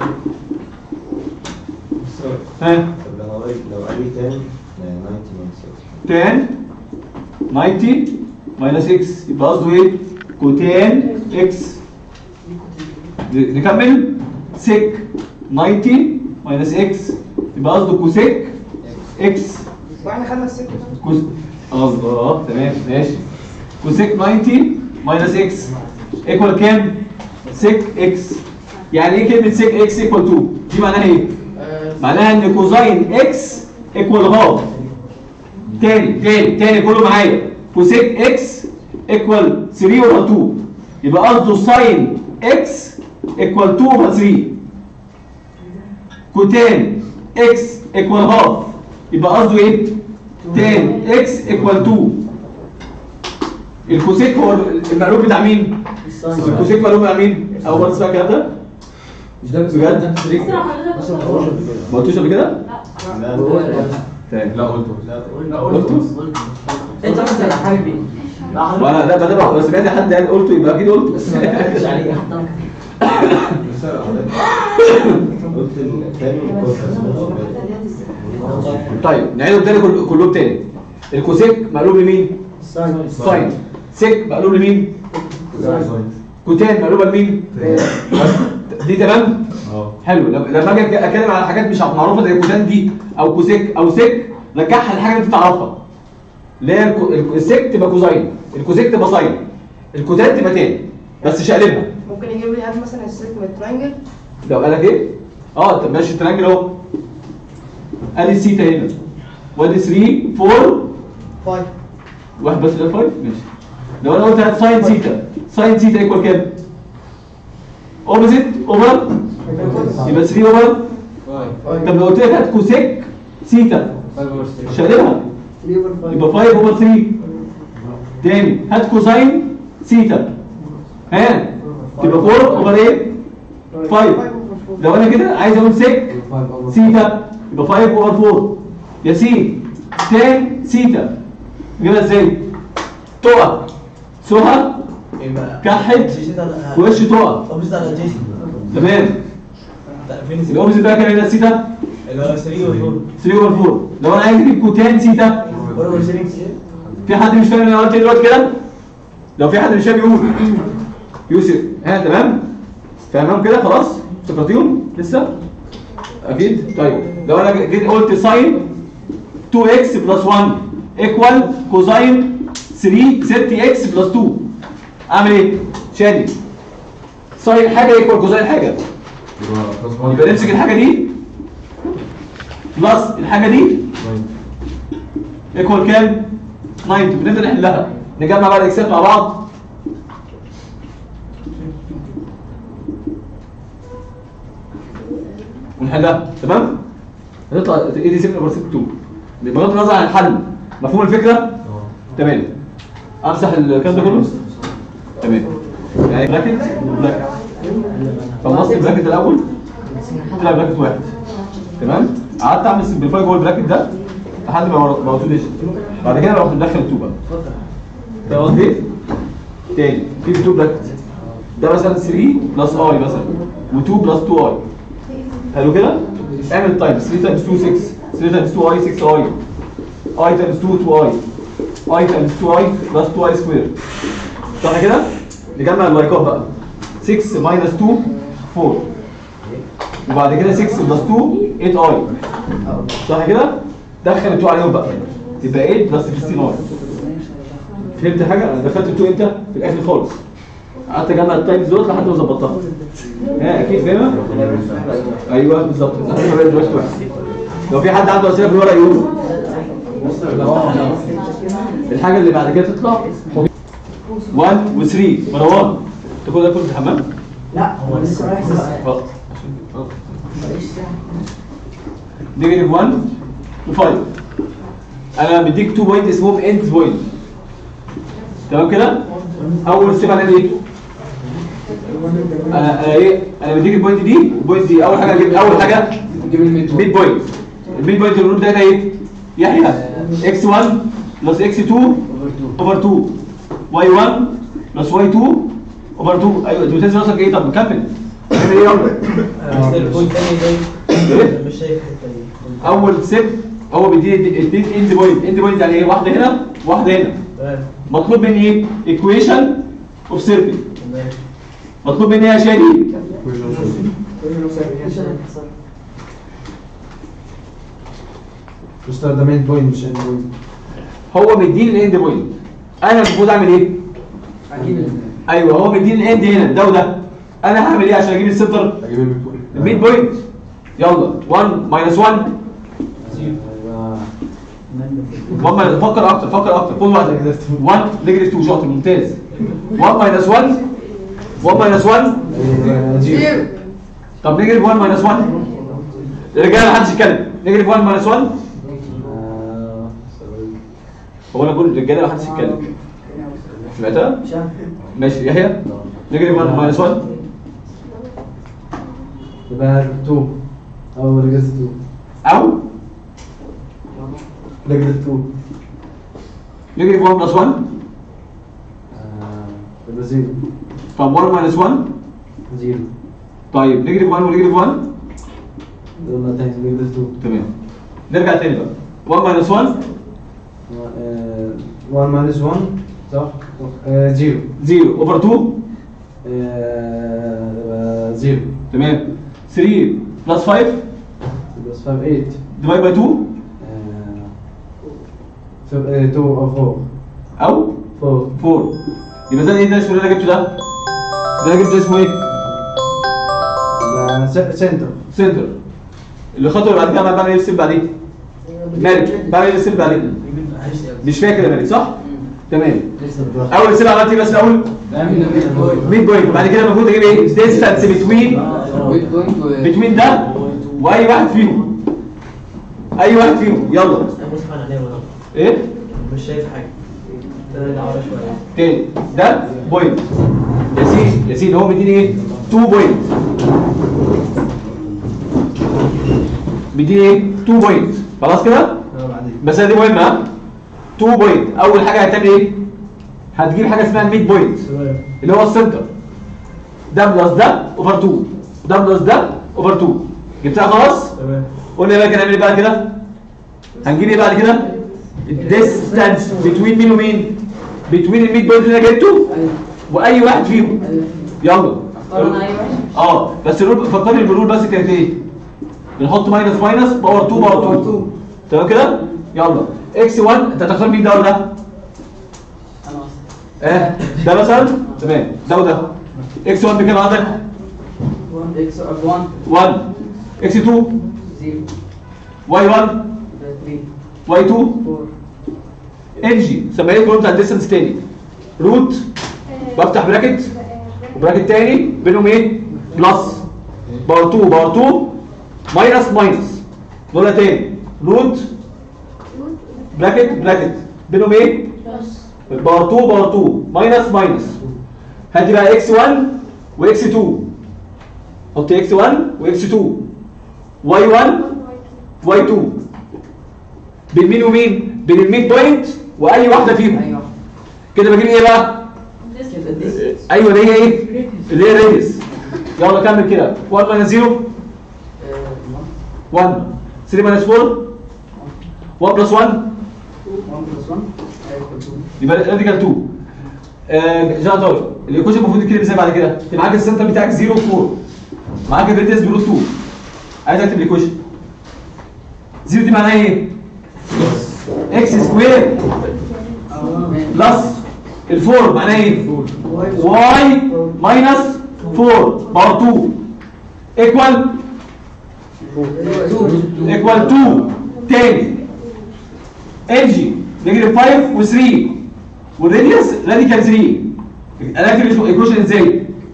ها طب لو قال لو قال لي تاني 90 minus 10 90 ماينس اكس يبقى قصده ايه؟ كوتان اكس ن- نكمل سيك 90 ماينس اكس يبقى قصده كوسيك اكس واحنا خدنا السكه كوس الله تمام ماشي كوسيك 90 ماينس اكس ايكوال كام؟ سيك اكس يعني ايه كلمه سيك اكس ايكوال 2 دي معناها ايه؟ آه، معناها ان كوزين اكس ايكوال هاف تاني تاني تاني كله معايا كوسيك اكس ايكوال 3 اوفر 2 يبقى قصده ساين اكس ايكوال 2 اوفر 3 كوتان اكس ايكوال هاف يبقى قصده ايه؟ تان اكس ايكوال 2 الكوسيك هو المقلوب بتاع مين؟ الكوسيك مقلوب بتاع مين؟ اول مره تسمع الكلام ده؟ مش ده بجد؟ اسرع حضرتك ما قلتوش قبل كده؟ لا تمام لا قلته قلته؟ انت مثلا حبيبي وانا لا بتابع بس سمعت حد قال قلته يبقى اكيد قلته بس ما تاكدش عليه حتى أنا قلت التاني طيب نعيدهم تاني كل- كلهم تاني الكوسيك مقلوب لمين؟ ساين سيك مقلوب لمين؟ كوتان مقلوبه لمين؟ بس دي تمام؟ اه حلو لما لما اجي اتكلم على حاجات مش معروفه زي كوتان دي او كوسيك او سيك رجعها الحاجه اللي انت تعرفها اللي هي الكو- الك- السيك تبقى كوزين الكوسيك تبقى ساين الكوتان تبقى تاني بس شقلبها ممكن يجيب لي هات مثلا السلك من الترانجل لو قال لك ايه؟ اه طب ماشي الترانجل اهو ادي سيتا هنا وادي 3 4 5 واحد بس اللي 5 ماشي لو انا قلت هات ساين سيتا ساين سيتا ايكوال كام؟ اوبوزيت اوفر يبقى 3 اوفر طب لو قلت لك هات كوسيك سيتا شقلبها يبقى 5 اوفر 3 تاني هات كوساين سيتا ها تبقى 4 اوفر ايه؟ 5 لو انا كده عايز اقول سيك سيتا يبقى 5 اوفر 4 يا سي تان سيتا نجيبها ازاي؟ تقع سهى يبقى كحت وش تقع اوبزيت على جيسون تمام فين الاوبزيت بقى كام هنا سيتا؟ اللي هو 3 و 3 اوفر 4 لو انا عايز اجيب كوتان سيتا 4 و 3 في حد مش فاهم انا قلت ايه دلوقتي كده؟ لو في حد مش فاهم يقول يوسف ها تمام؟ فاهمهم كده خلاص؟ افتكرتيهم لسه؟ اكيد؟ طيب لو انا جيت قلت ساين 2x بلس 1 ايكوال كوزاين 3 6x بلس 2 اعمل ايه؟ شادي ساين حاجه ايكوال كوزاين حاجه يبقى بلس 1 يبقى نمسك الحاجه دي بلس الحاجه دي ايكوال كام؟ 90 بنبدا نحلها نجمع بقى الاكسات مع بعض ونحلها تمام؟ هتطلع ايه دي 7 اوفر 2 بغض النظر عن الحل مفهوم الفكره؟ اه تمام امسح الكلام ده كله؟ تمام يعني براكت براكت خلصت البراكت الاول طلع براكت واحد تمام قعدت اعمل سمبليفاي جوه البراكت ده لحد ما ما اوتوديشن بعد كده بروح مدخل التو بقى فاهم قصدي ايه؟ تاني في تو براكت ده مثلا 3 بلس اي مثلا و2 بلس 2 اي حلو كده؟ اعمل تايمز 3 تايمز 2 6 3 تايمز 2 اي 6 اي اي تايمز 2 2 اي اي تايمز 2 اي بلس 2 اي سكوير صح كده؟ نجمع اللايكات بقى 6 ماينس 2 4 وبعد كده 6 بلس 2 8 اي صح كده؟ دخل التو عليهم بقى تبقى 8 بلس 16 اي فهمت حاجه؟ انا دخلت التو امتى؟ في الاخر خالص قعدت اجمع التايمز دول لحد ما ظبطتها ها اكيد فاهمها؟ ايوه بالظبط لحد ما بقت دلوقتي واحد لو في حد عنده اسئله في الورق يقول الحاجه اللي بعد كده تطلع 1 و 3 مروان انت كل ده كنت في الحمام؟ لا هو لسه رايح بقى غلط نيجاتيف 1 و5 انا مديك 2 بوينت اسمهم اند بوينت تمام كده؟ اول ستيب انا ايه؟ انا انا ايه؟ انا مديك البوينت دي والبوينت دي اول حاجه اجيب اول حاجه نجيب الميد ميد بوينت الميد بوينت الرول ده ايه؟ يحيى اكس 1 بلس اكس 2 اوفر 2 واي 1 بلس واي 2 اوفر 2 ايوه انت بتنزل راسك ايه طب نكمل نعمل ايه اول مش شايف البوينت الثاني إيه؟ ده مش شايف الحته دي اول ستيب هو بيديني اثنين اند بوينت اند بوينت يعني ايه واحده هنا واحده هنا تمام مطلوب مني ايه ايكويشن اوف سيركل تمام مطلوب مني ايه يا شادي اشتغل ده مين بوينت مش اند بوينت هو مديني الاند بوينت انا المفروض اعمل ايه اجيب ال- ايوه هو مديني الاند هنا ده وده انا هعمل ايه عشان اجيب السنتر اجيب الميد بوينت الميد بوينت يلا 1 ماينس 1 1 ماينس فكر اكتر فكر اكتر خد واحده 1 نيجاتيف 2 شاطر ممتاز 1 ماينس 1 1 ماينس 1 زيرو طب نيجاتيف 1 ماينس 1 الرجاله محدش يتكلم نيجاتيف 1 ماينس 1 هو انا بقول الرجاله محدش يتكلم سمعتها؟ مش عارف. ماشي يحيى نيجاتيف 1 ماينس 1 يبقى 2 او ريجرس 2 او ريجرس 2 نيجاتيف 1 بلس 1 يبقى زيرو طب 1 ماينس 1 زيرو طيب نيجاتيف 1 ونيجاتيف 1 يلا تاني ريجرس 2 تمام نرجع تاني بقى 1 ماينس 1 1 ماينس 1 صح آه، زيرو 0 اوفر 2 آه، يبقى زيرو تمام 3 بلس 5 بلس 5 8 ديفايد باي 2 2 او 4 او 4 4 يبقى ده ايه ده اسمه اللي انا جبته ده؟ ده انا جبته اسمه ايه؟ يبقى سنتر سنتر اللي خطوه اللي بعد كده بعمل ايه السيل بعدين؟ مالك بعمل ايه السيل بعدين؟ مش فاكر يا مالك صح؟ تمام اول سيل عملت ايه بس الاول؟ نعمل الميد بوينت ميد بوينت وبعد كده المفروض اجيب ايه؟ ديستانس بتوين ميد بوينت و بتوين ده واي واحد فيهم اي واحد فيهم يلا انا مسخن عليه ولا ايه؟ مش شايف حاجه تراجع ورا شويه تاني ده بوينت ياسين ياسين هو مديني ايه 2 بوينت مديني ايه 2 بوينت خلاص كده اه بعدين بس دي مهمه ها 2 بوينت اول حاجه هتعمل ايه هتجيب حاجه اسمها الميد بوينت تمام اللي هو السنتر ده بلس ده اوفر 2 ده بلس ده اوفر 2 جبتها خلاص تمام قلنا بقى هنعمل ايه بعد كده هنجيب ايه بعد كده الديستانس بتوين مين ومين بتوين الميد بوينت اللي انا جبته واي واحد فيهم يلا اختار انا اي واحد اه بس الرول فكرني بالرول بس كانت ايه بنحط ماينس ماينس باور 2 باور 2 تمام كده يلا اكس 1 انت هتختار مين ده ولا ده انا اصلا اه ده مثلا تمام ده وده اكس 1 بكام عندك 1 اكس 1 1 اكس 2 0 واي 1 3 واي 2 4 انجي سميت الرول بتاع الديستنس تاني روت بفتح براكت وبراكت تاني بينهم ايه بلس باور 2 باور 2 ماينس ماينس نقولها تاني روت براكت براكت بينهم ايه باور 2 باور 2 ماينس ماينس هاتي بقى اكس 1 واكس 2 حط اكس 1 واكس 2 واي 1 واي 2 بين مين ومين بين الميد بوينت واي واحده فيهم ايوه كده بجيب ايه بقى كده دي ايوه اللي هي ايه اللي هي ريديوس يلا كمل كده 1 ماينس 0 1 3 ماينس 4 1 بلس 1 1 بلس 1 ايكوال 2 يبقى راديكال 2 آه جان طارق الايكويشن المفروض يتكتب ازاي بعد كده؟ انت معاك السنتر بتاعك 0 4 معاك الريديوس بروت 2 عايز اكتب الايكويشن 0 دي معناها ايه؟ اكس سكوير بلس الفور معناها ايه؟ واي ماينس 4 باور 2 ايكوال ايكوال 2 تاني انجي نيجاتيف 5 و3 والراديوس راديكال 3 انا اكتب الايكويشن ازاي؟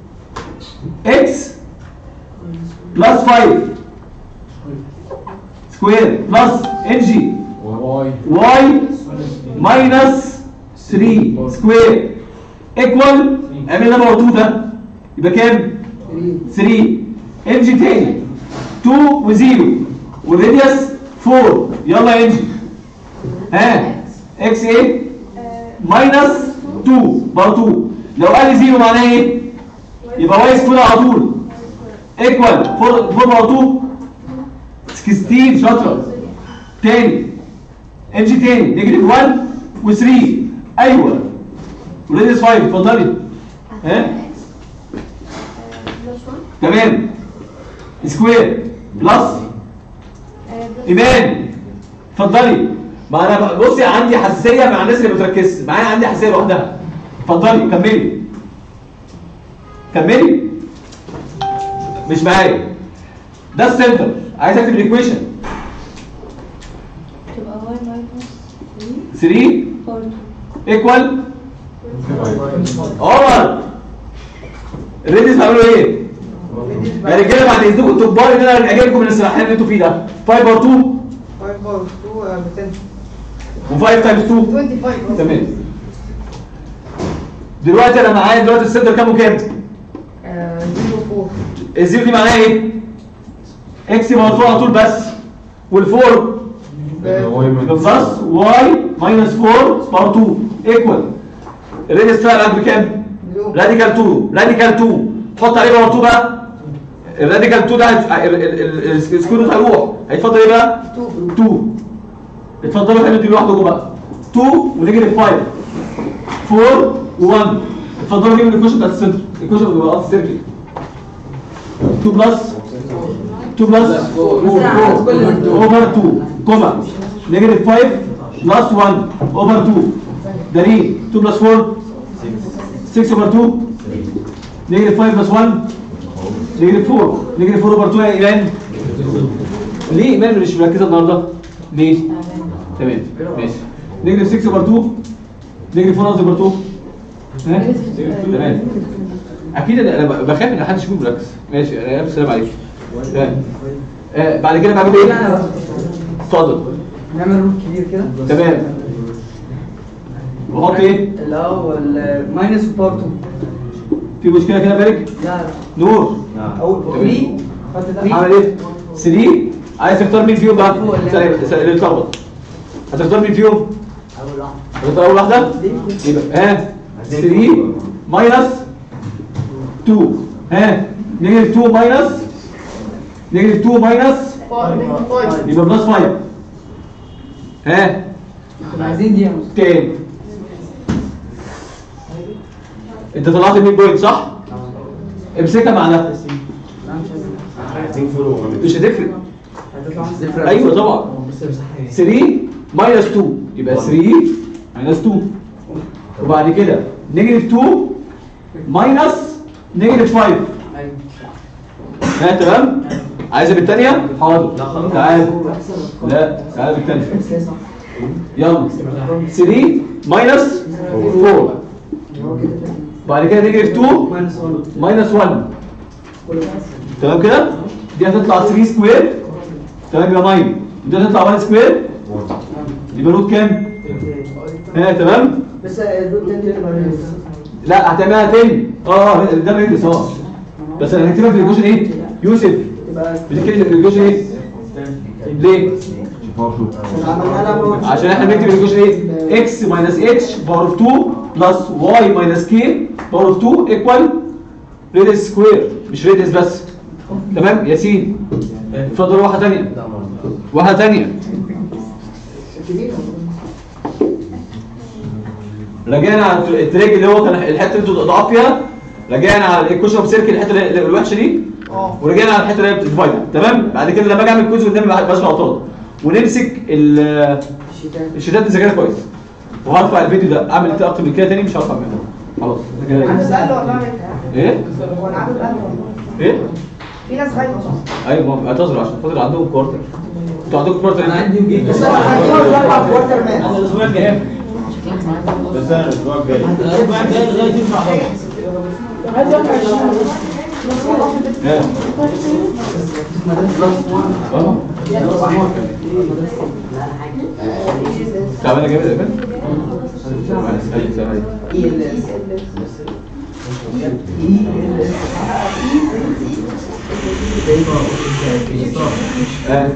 اكس بلس 5 سكوير بلس ان جي واي واي ماينس 3 سكوير ايكوال عملنا موضوع 2 ده يبقى كام 3 ان جي تاني 2 و0 والراديوس 4 يلا يا انجي ها اكس ايه ماينس 2 برضه 2 لو قال لي 0 معناه ايه يبقى واي سكوير على طول ايكوال 4 4 بار 2 16 شاطره تاني ام جي تاني نيجاتيف 1 و3 ايوه وريديوس 5 اتفضلي ها تمام سكوير بلس ايمان اتفضلي ما انا ب- بصي عندي حساسيه مع الناس اللي بتركز معايا عندي حساسيه لوحدها اتفضلي كملي كملي مش معايا ده السنتر عايز اكتب الايكويشن تبقى واي ماينس 3 برضه ايكوال عمر الريديوس هعملوا ايه؟ يا رجاله بعد اذنكم انتوا كبار ان انا اجيبكم من السرحان اللي انتوا فيه ده 5 بار 2 5 باور 2 ب 10 و5 تايمز 2 25 تمام دلوقتي انا معايا دلوقتي السنتر كام وكام؟ 0 4 الزيرو دي معناها ايه؟ اكس مرفوع على طول بس والفور واي يبقى بلس واي ماينس 4 بار 2 ايكوال الريديوس بتاع العجب بكام؟ راديكال 2 راديكال 2 حط عليه بار 2 بقى الراديكال 2 ده هيت- ال- ال- ال- السكوير روت هيروح هيتفضل ايه بقى؟ 2 اتفضلوا حلوا دي لوحدكم بقى 2 ونيجاتيف 5 4 و1 اتفضلوا جيبوا الايكويشن بتاعت السنتر الايكويشن بتبقى قصدي سيركل 2 بلس 2 بلس اوفر 2 كوما نيجاتيف 5 بلس 1 اوفر 2 دليل 2 بلس 4 6 اوفر 2 نيجاتيف 5 بلس 1 نيجاتيف 4 نيجاتيف 4 اوفر 2 يا ايمان ليه ايمان مش مركزه النهارده؟ ليه؟ تمام ماشي نيجاتيف 6 اوفر 2 نيجاتيف 4 اوفر 2 ها؟ تمام اكيد انا أنا بخاف ان محدش يكون مركز ماشي انا الف سلام عليكم تمام آه بعد كده بعمل ايه؟ اتفضل نعمل روت كبير كده تمام وحط ايه؟ اللي هو الماينس باور 2 في مشكله كده بالك؟ لا لا نور اول 3 خط ده عمل ايه؟ 3 عايز تختار مين فيهم بقى؟ ثانية ثانية اللي اتلخبط هتختار مين فيهم؟ اول واحد هتختار اول واحدة؟ يبقى ها 3 ماينس 2 ها نيجاتيف 2 ماينس نيجاتيف 2 ماينس 5 يبقى بلس 5 ها كنا عايزين دي يا مصطفى. تاني انت طلعت 100 بوينت صح؟ امسكها مع ده مش هتفرق صفر ايوه طبعا بس مساحه ايه 3 ماينس 2 يبقى 3 ماينس 2 وبعد كده نيجاتيف 2 ماينس نيجاتيف 5 ايوه ها تمام عايزه بالثانيه حاضر تعال لا تعال بالثانيه يلا 3 ماينس 4 بعد كده نيجاتيف 2 ماينس 1 ماينس 1 تمام كده دي هتطلع 3 سكوير تمام يبقى 9 دي هتطلع 1 سكوير يبقى روت كام؟ ها تمام؟ بس الروت ده اللي لا هتعملها تاني اه ده الريديوس اه بس انا هكتبها في الايكويشن ايه؟ يوسف تبقى بتكتب في الايكويشن ايه؟ ليه؟ عملنا لها عشان احنا بنكتب الايكويشن ايه؟ اكس ماينس اتش باور 2 بلس واي ماينس كي باور 2 ايكوال ريديوس سكوير مش ريديوس بس تمام ياسين اتفضل واحده ثانيه واحده ثانيه رجعنا على التراك اللي هو كان الحته اللي انتوا ضعاف فيها رجعنا على الايكويشن اوف سيركل الحته اللي- الوحشه دي ورجعنا على الحته اللي هي بتديفايد تمام بعد كده لما اجي اعمل كويز قدامي بقى بس غلطات ونمسك ال- الشتات نذاكرها كويس وهرفع الفيديو ده اعمل اكتر من كده تاني مش هرفع منه خلاص ده كده. انا سأل ولا اعمل ايه هو انا عامل قهوه ايه في ناس غايبه صح ايوه ما اعتذروا عشان خاطر عندهم كوارتر انتوا عندكم كوارتر انا عندي وجيت بس انا هحاول اربع كوارتر مان انا الاسبوع الجاي بس انا الاسبوع الجاي الاسبوع الجاي لغايه ينفع عايز اربع ها اه تعبانه جامد يا فندم سعيد سعيد آه.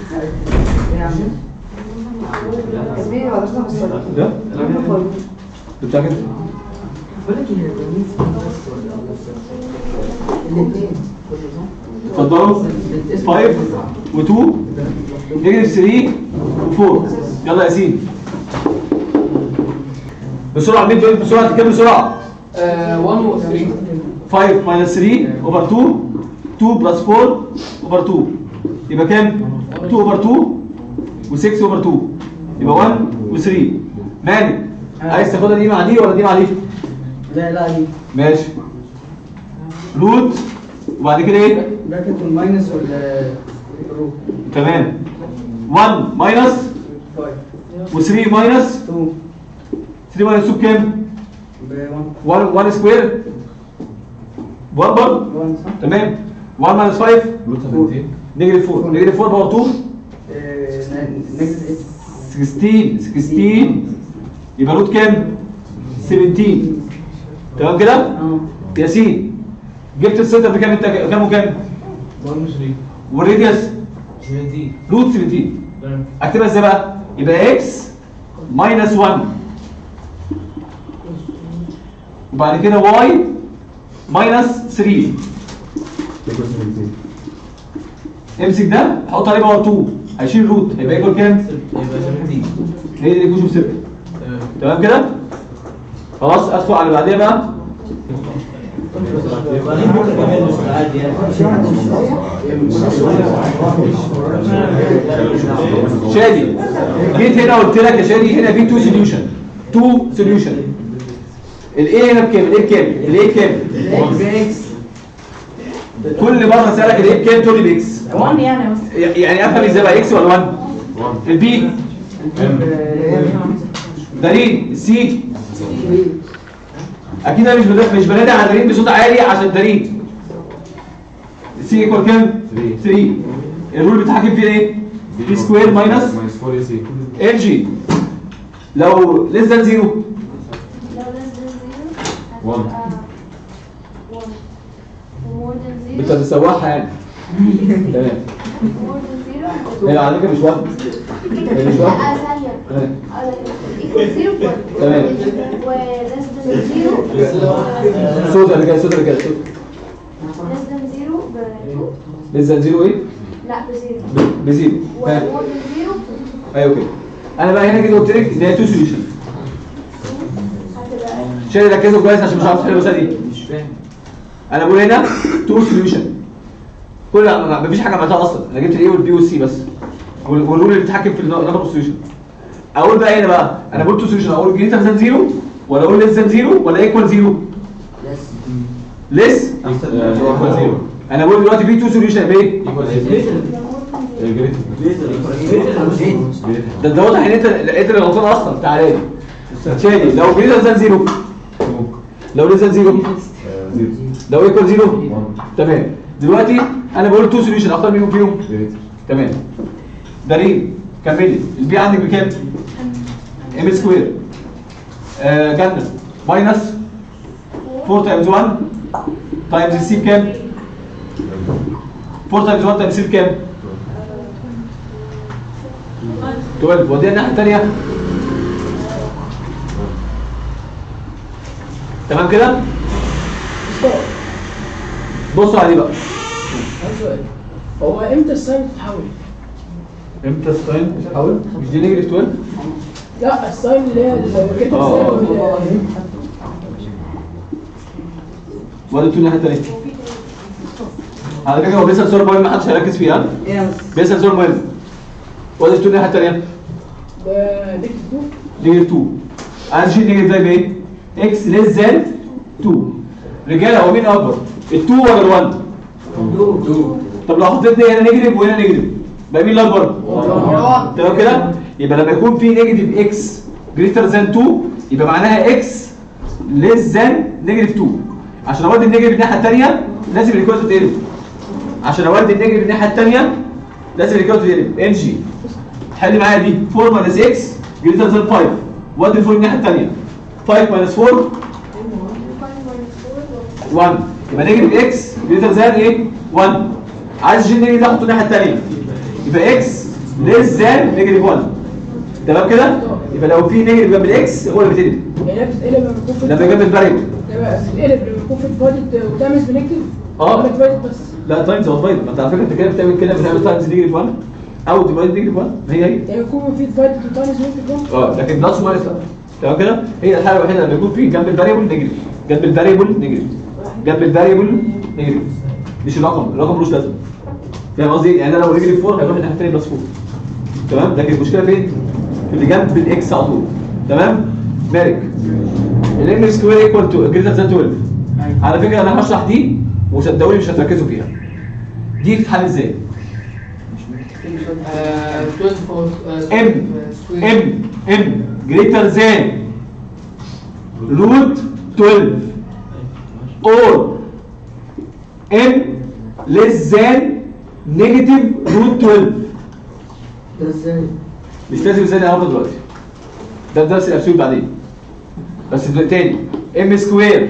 ده بتاع كده اتفضلوا 5 و2 نيجاتيف 3 و4 يلا يا ياسين بسرعه مين دول بسرعه كام بسرعه آه، 1 و 3 5 minus 3 over 2 2 plus 4 over 2 يبقى كام 2 over 2 و6 over 2 يبقى 1 و3 مالك عايز تاخدها دي مع دي ولا دي مع دي لا لا دي ماشي روت وبعد كده ايه براكت والماينس والرو تمام 1 ماينس 5 و3 ماينس 2 3 ماينس 2 بكام ب 1 1 1 سكوير 1 برضه 1 صح؟ تمام 1 ماينس 5 روت 17 نيجاتيف 4 نيجاتيف 4 باور 2 نيجاتيف 16 16 يبقى روت كام 17 تمام كده 8 اه ياسين جبت السنتر بكام انت كام وكام 1 و 3 والراديوس 17 روت 17 تمام اكتبها ازاي بقى يبقى اكس ماينس 1 وبعد كده واي ماينس 3 equals 17 امسك ده حط عليه باور 2 هيشيل روت هيبقى ايكوال كام يبقى 17 هي دي الايكويشن بسيركل تمام تمام كده خلاص ادخل على اللي بعديها بقى وبعدين ممكن كمان مش عادي يعني شادي جيت هنا قلت لك يا شادي هنا في تو سوليوشن تو سوليوشن الايه هنا بكام الايه بكام الايه بكام باكس كل مره اسالك الايه بكام تقول لي باكس 1 يعني بس يعني افهم ازاي بقى اكس ولا 1 البي دليل السي اكيد انا مش بدأ مش بنادي على دليل بصوت عالي عشان دليل السي ايكوال كام 3 الرول بيتحكم فيه ايه بي سكوير ماينس ماينس 4 سي ال جي لو ليس ذان زيرو لو less than zero One. هتبقى one. و more than انت zero بتسوحها يعني تمام more than zero هي على فكره مش واحد هي مش واحد لا ثانية تمام. equal zero point. تمام. و less than zero صوت اللي كده صوت اللي كده صوت less than zero ب two ليس ذان زيرو ايه لا بزيرو ب- بزيرو و ها. more than zero ايوه كده انا بقى هنا كده قلت لك ده تو سوليوشن هتبقى شادي ركزوا كويس عشان مش عارف تحل المساله دي مش فاهم انا بقول هنا تو سوليوشن كل ما- مفيش حاجه عملتها اصلا انا جبت الاي والبي والسي بس وال- والرول اللي بيتحكم في النمبر اوف سوليوشن اقول بقى هنا بقى انا بقول تو سوليوشن اقول جريتر ذان زيرو ولا اقول ليس ذان زيرو ولا ايكوال زيرو ليس ايكوال زيرو انا بقول دلوقتي في تو سوليوشن يبقى ايه ايكوال زيرو ده ده واضح ان انت انت اللي غلطان اصلا تعالى لي شادي لو جريتر ذان زيرو لو ليس ذان زيرو زيرو لو ايكوال زيرو تمام دلوقتي انا بقول تو سوليوشن اختار مين فيهم تمام دليل كملي البي عندك بكام ام سكوير آه كمل ماينس 4 تايمز 1 تايمز السي بكام 4 تايمز 1 تايمز سي بكام 12 وديها الناحيه الثانيه تمام كده بصوا على دي بقى سؤال هو امتى الساين بتتحول؟ امتى الساين بتتحول مش دي نيجاتيف 12 لا الساين اللي هي لو ركبت آه. الساين وادي التو الناحيه الثانيه على فكره هو بيسال سؤال مهم ما حدش هيركز فيه ها ايه بس بيسال سؤال مهم وادي التو الناحيه الثانيه ده ديك 2 نيجاتيف 2 عايز اشيل نيجاتيف ده بايه اكس ليس ذان 2 رجاله هو مين اكبر ال2 ولا ال1 طب لو حطيت دي هنا نيجاتيف وهنا نيجاتيف بقى مين الاكبر تمام كده يبقى لما يكون في نيجاتيف اكس جريتر ذان 2 يبقى معناها اكس ليس ذان نيجاتيف 2 عشان اودي النيجاتيف الناحيه الثانيه لازم الايكوال تتقلب عشان اودي النيجاتيف الناحيه الثانيه لازم الايكوال تتقلب ان جي حل معايا دي 4 ماينس اكس جريتر ذان 5 ودي الفوق الناحيه الثانيه 5 ماينس 4 1 يبقى نيجاتيف اكس جريتر ذان ايه 1 عايز الجين نيجاتيف ده احطه الناحيه الثانيه يبقى اكس ليس ذان نيجاتيف 1 تمام كده يبقى لو في نيجاتيف جنب الاكس هو اللي بيتقلب هي بتتقلب لما يكون في لما جنب الفاريبل لما بتتقلب لما يكون في ديفايدد وتعمل بنكتب اه. ولا ديفايدد بس لا تايمز او ديفايد ما انت على فكره انت كده بتعمل كده بتعمل تايمز نيجاتيف 1 او ديفايد نيجاتيف 1 هي هي يعني يكون في ديفايدد وتعمل بنكتب اه لكن بلس ماينس لا تمام كده هي الحاله الوحيده لما يكون في جنب الفاريبل نيجاتيف جنب الفاريبل نيجاتيف جنب الفاريبل نيجاتيف مش الرقم الرقم ملوش لازمه فاهم قصدي يعني انا لو نيجاتيف 4 هيروح الناحيه الثانيه بلس 4 تمام لكن المشكله فين في اللي جنب الاكس على طول تمام مالك الام سكوير ايكوال تو جريتر ذان 12 على فكره انا هشرح دي وصدقوني مش هتركزوا فيها دي بتتحل ازاي آه، 12 فور ام ام ام جريتر ذان روت 12 اور ام ليس ذان نيجاتيف روت 12 ده ازاي؟ مش لازم ازاي نعرفه دلوقتي ده درس الابسولوت بعدين بس دلوقتي تاني ام سكوير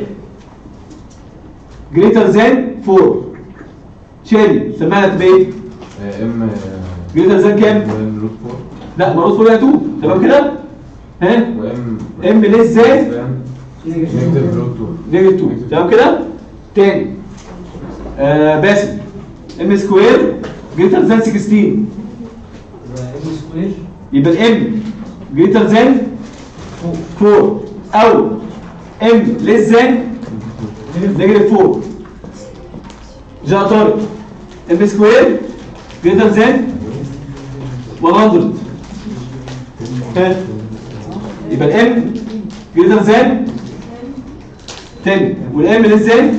جريتر ذان 4 شيل سمعنا تبقى ايه؟ ام جريتر ذان كام؟ وام روت 4 لا ما نص 2 تمام كده؟ ها؟ وام ام ليس ذان نيجاتيف روت 2 نيجاتيف 2 تمام كده؟ تاني آه باسم ام سكوير جريتر ذان 16 ام سكوير يبقى الام جريتر ذان 4 او ام ليس ذان نيجاتيف 4 جا طارق ام سكوير جريتر ذان 100 ها يبقى الام جريتر ذان 10 والام ليس ذان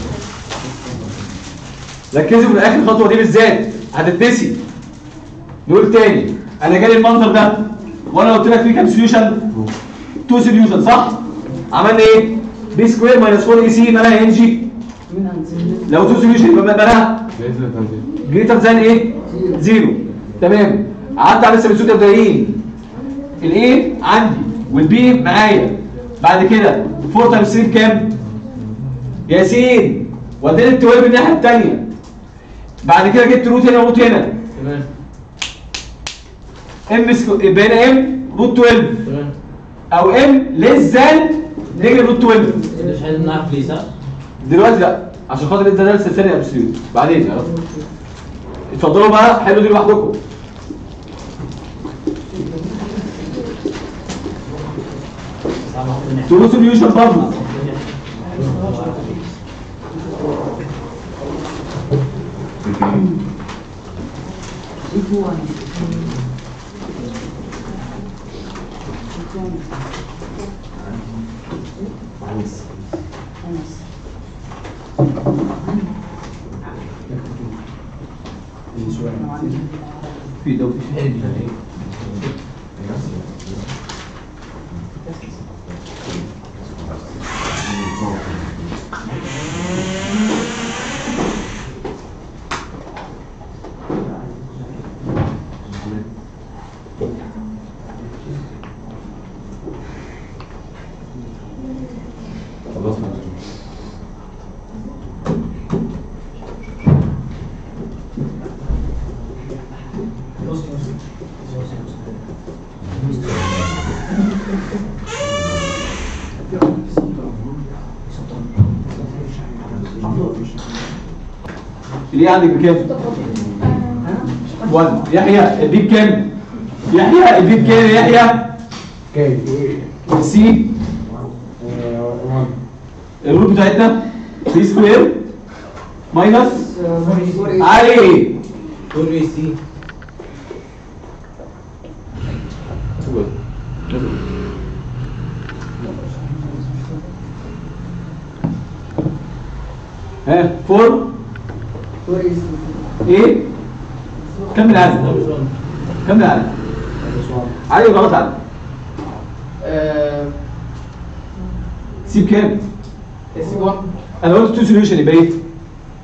ركزوا في الاخر الخطوه دي بالذات هتتنسي نقول تاني انا جالي المنظر ده وانا قلت لك في كام سوليوشن تو سوليوشن صح عملنا ايه بي سكوير ماينس 4 اي سي مالها ان جي مين هنزل؟ لو تو سوليوشن يبقى مالها جريتر ذان جريتر ذان ايه زيرو تمام قعدت على السبستيوت ابتدائيين الايه عندي والبي معايا بعد كده 4 تايمز 3 بكام ياسين وديت ال 12 الناحيه الثانيه بعد كده جبت روت هنا وروت هنا تمام ام سكو يبقى هنا ام روت 12 تمام او ام ليس ذان نيجاتيف روت 12 انت مش عايز نعرف ليه صح؟ دلوقتي لا عشان خاطر انت درس الثاني ابسوليوت بعدين يا رب اتفضلوا بقى حلوا دي لوحدكم تو سوليوشن برضه في ده وفي شيء خلصنا اللي عندك بكام 1 يحيى البي بكام يحيى البي بكام يا يحيى كام؟ سي الروت بتاعتنا بي سكوير ماينس علي كل بي سي ها 4 كويس ايه كمل عادي كمل عادي عادي ولا غلط عادي آه، سي بكام اس 1 انا قلت تو سوليوشن يبقى ايه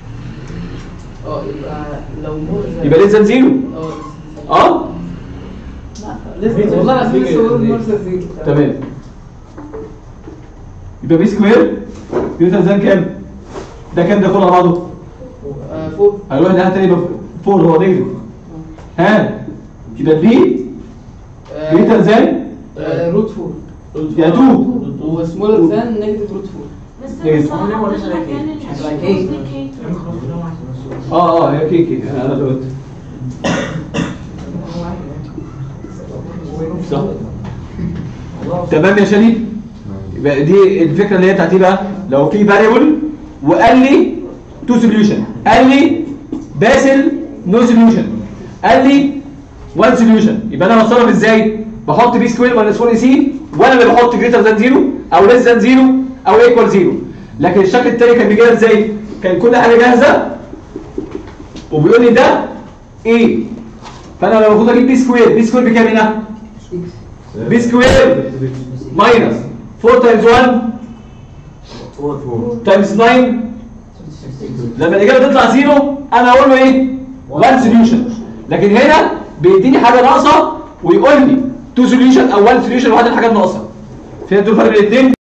اه يبقى لو مور زي يبقى ليس ذان زيرو اه اه لسه والله العظيم لسه بقول مور زي تمام يبقى بي سكوير جريتر ذان كام؟ ده كام ده كله على بعضه؟ آه، فوق هيروح ده تاني يبقى فوق هو نيجاتيف ها يبقى بي جريتر ذان روت فور يا 2 وسمولر ذان نيجاتيف روت فور بس إيه؟ بس هو حاطط مكان كيك. الكيك اه اه هي كيكي انا قلت صح تمام يا شريف يبقى دي الفكره اللي هي بتاعت ايه بقى لو في فاريبل وقال لي تو سوليوشن قال لي باسل نو سوليوشن قال لي وان سوليوشن يبقى انا بتصرف ازاي بحط بي سكوير ماينس 4 سي وانا اللي بحط جريتر ذان زيرو او ليس ذان زيرو او ايكوال زيرو لكن الشكل التاني كان بيجي لنا ازاي كان كل حاجه جاهزه وبيقول لي ده ايه فانا لو المفروض اجيب بي سكوير بي سكوير بكام هنا بي سكوير ماينس 4 تايمز 1 تايمز 9 لما الاجابه تطلع زيرو انا اقول له ايه 1 سوليوشن لكن هنا بيديني حاجه ناقصه ويقول لي 2 سوليوشن او 1 سوليوشن وهذه الحاجات ناقصه فهمتوا الفرق بين الاثنين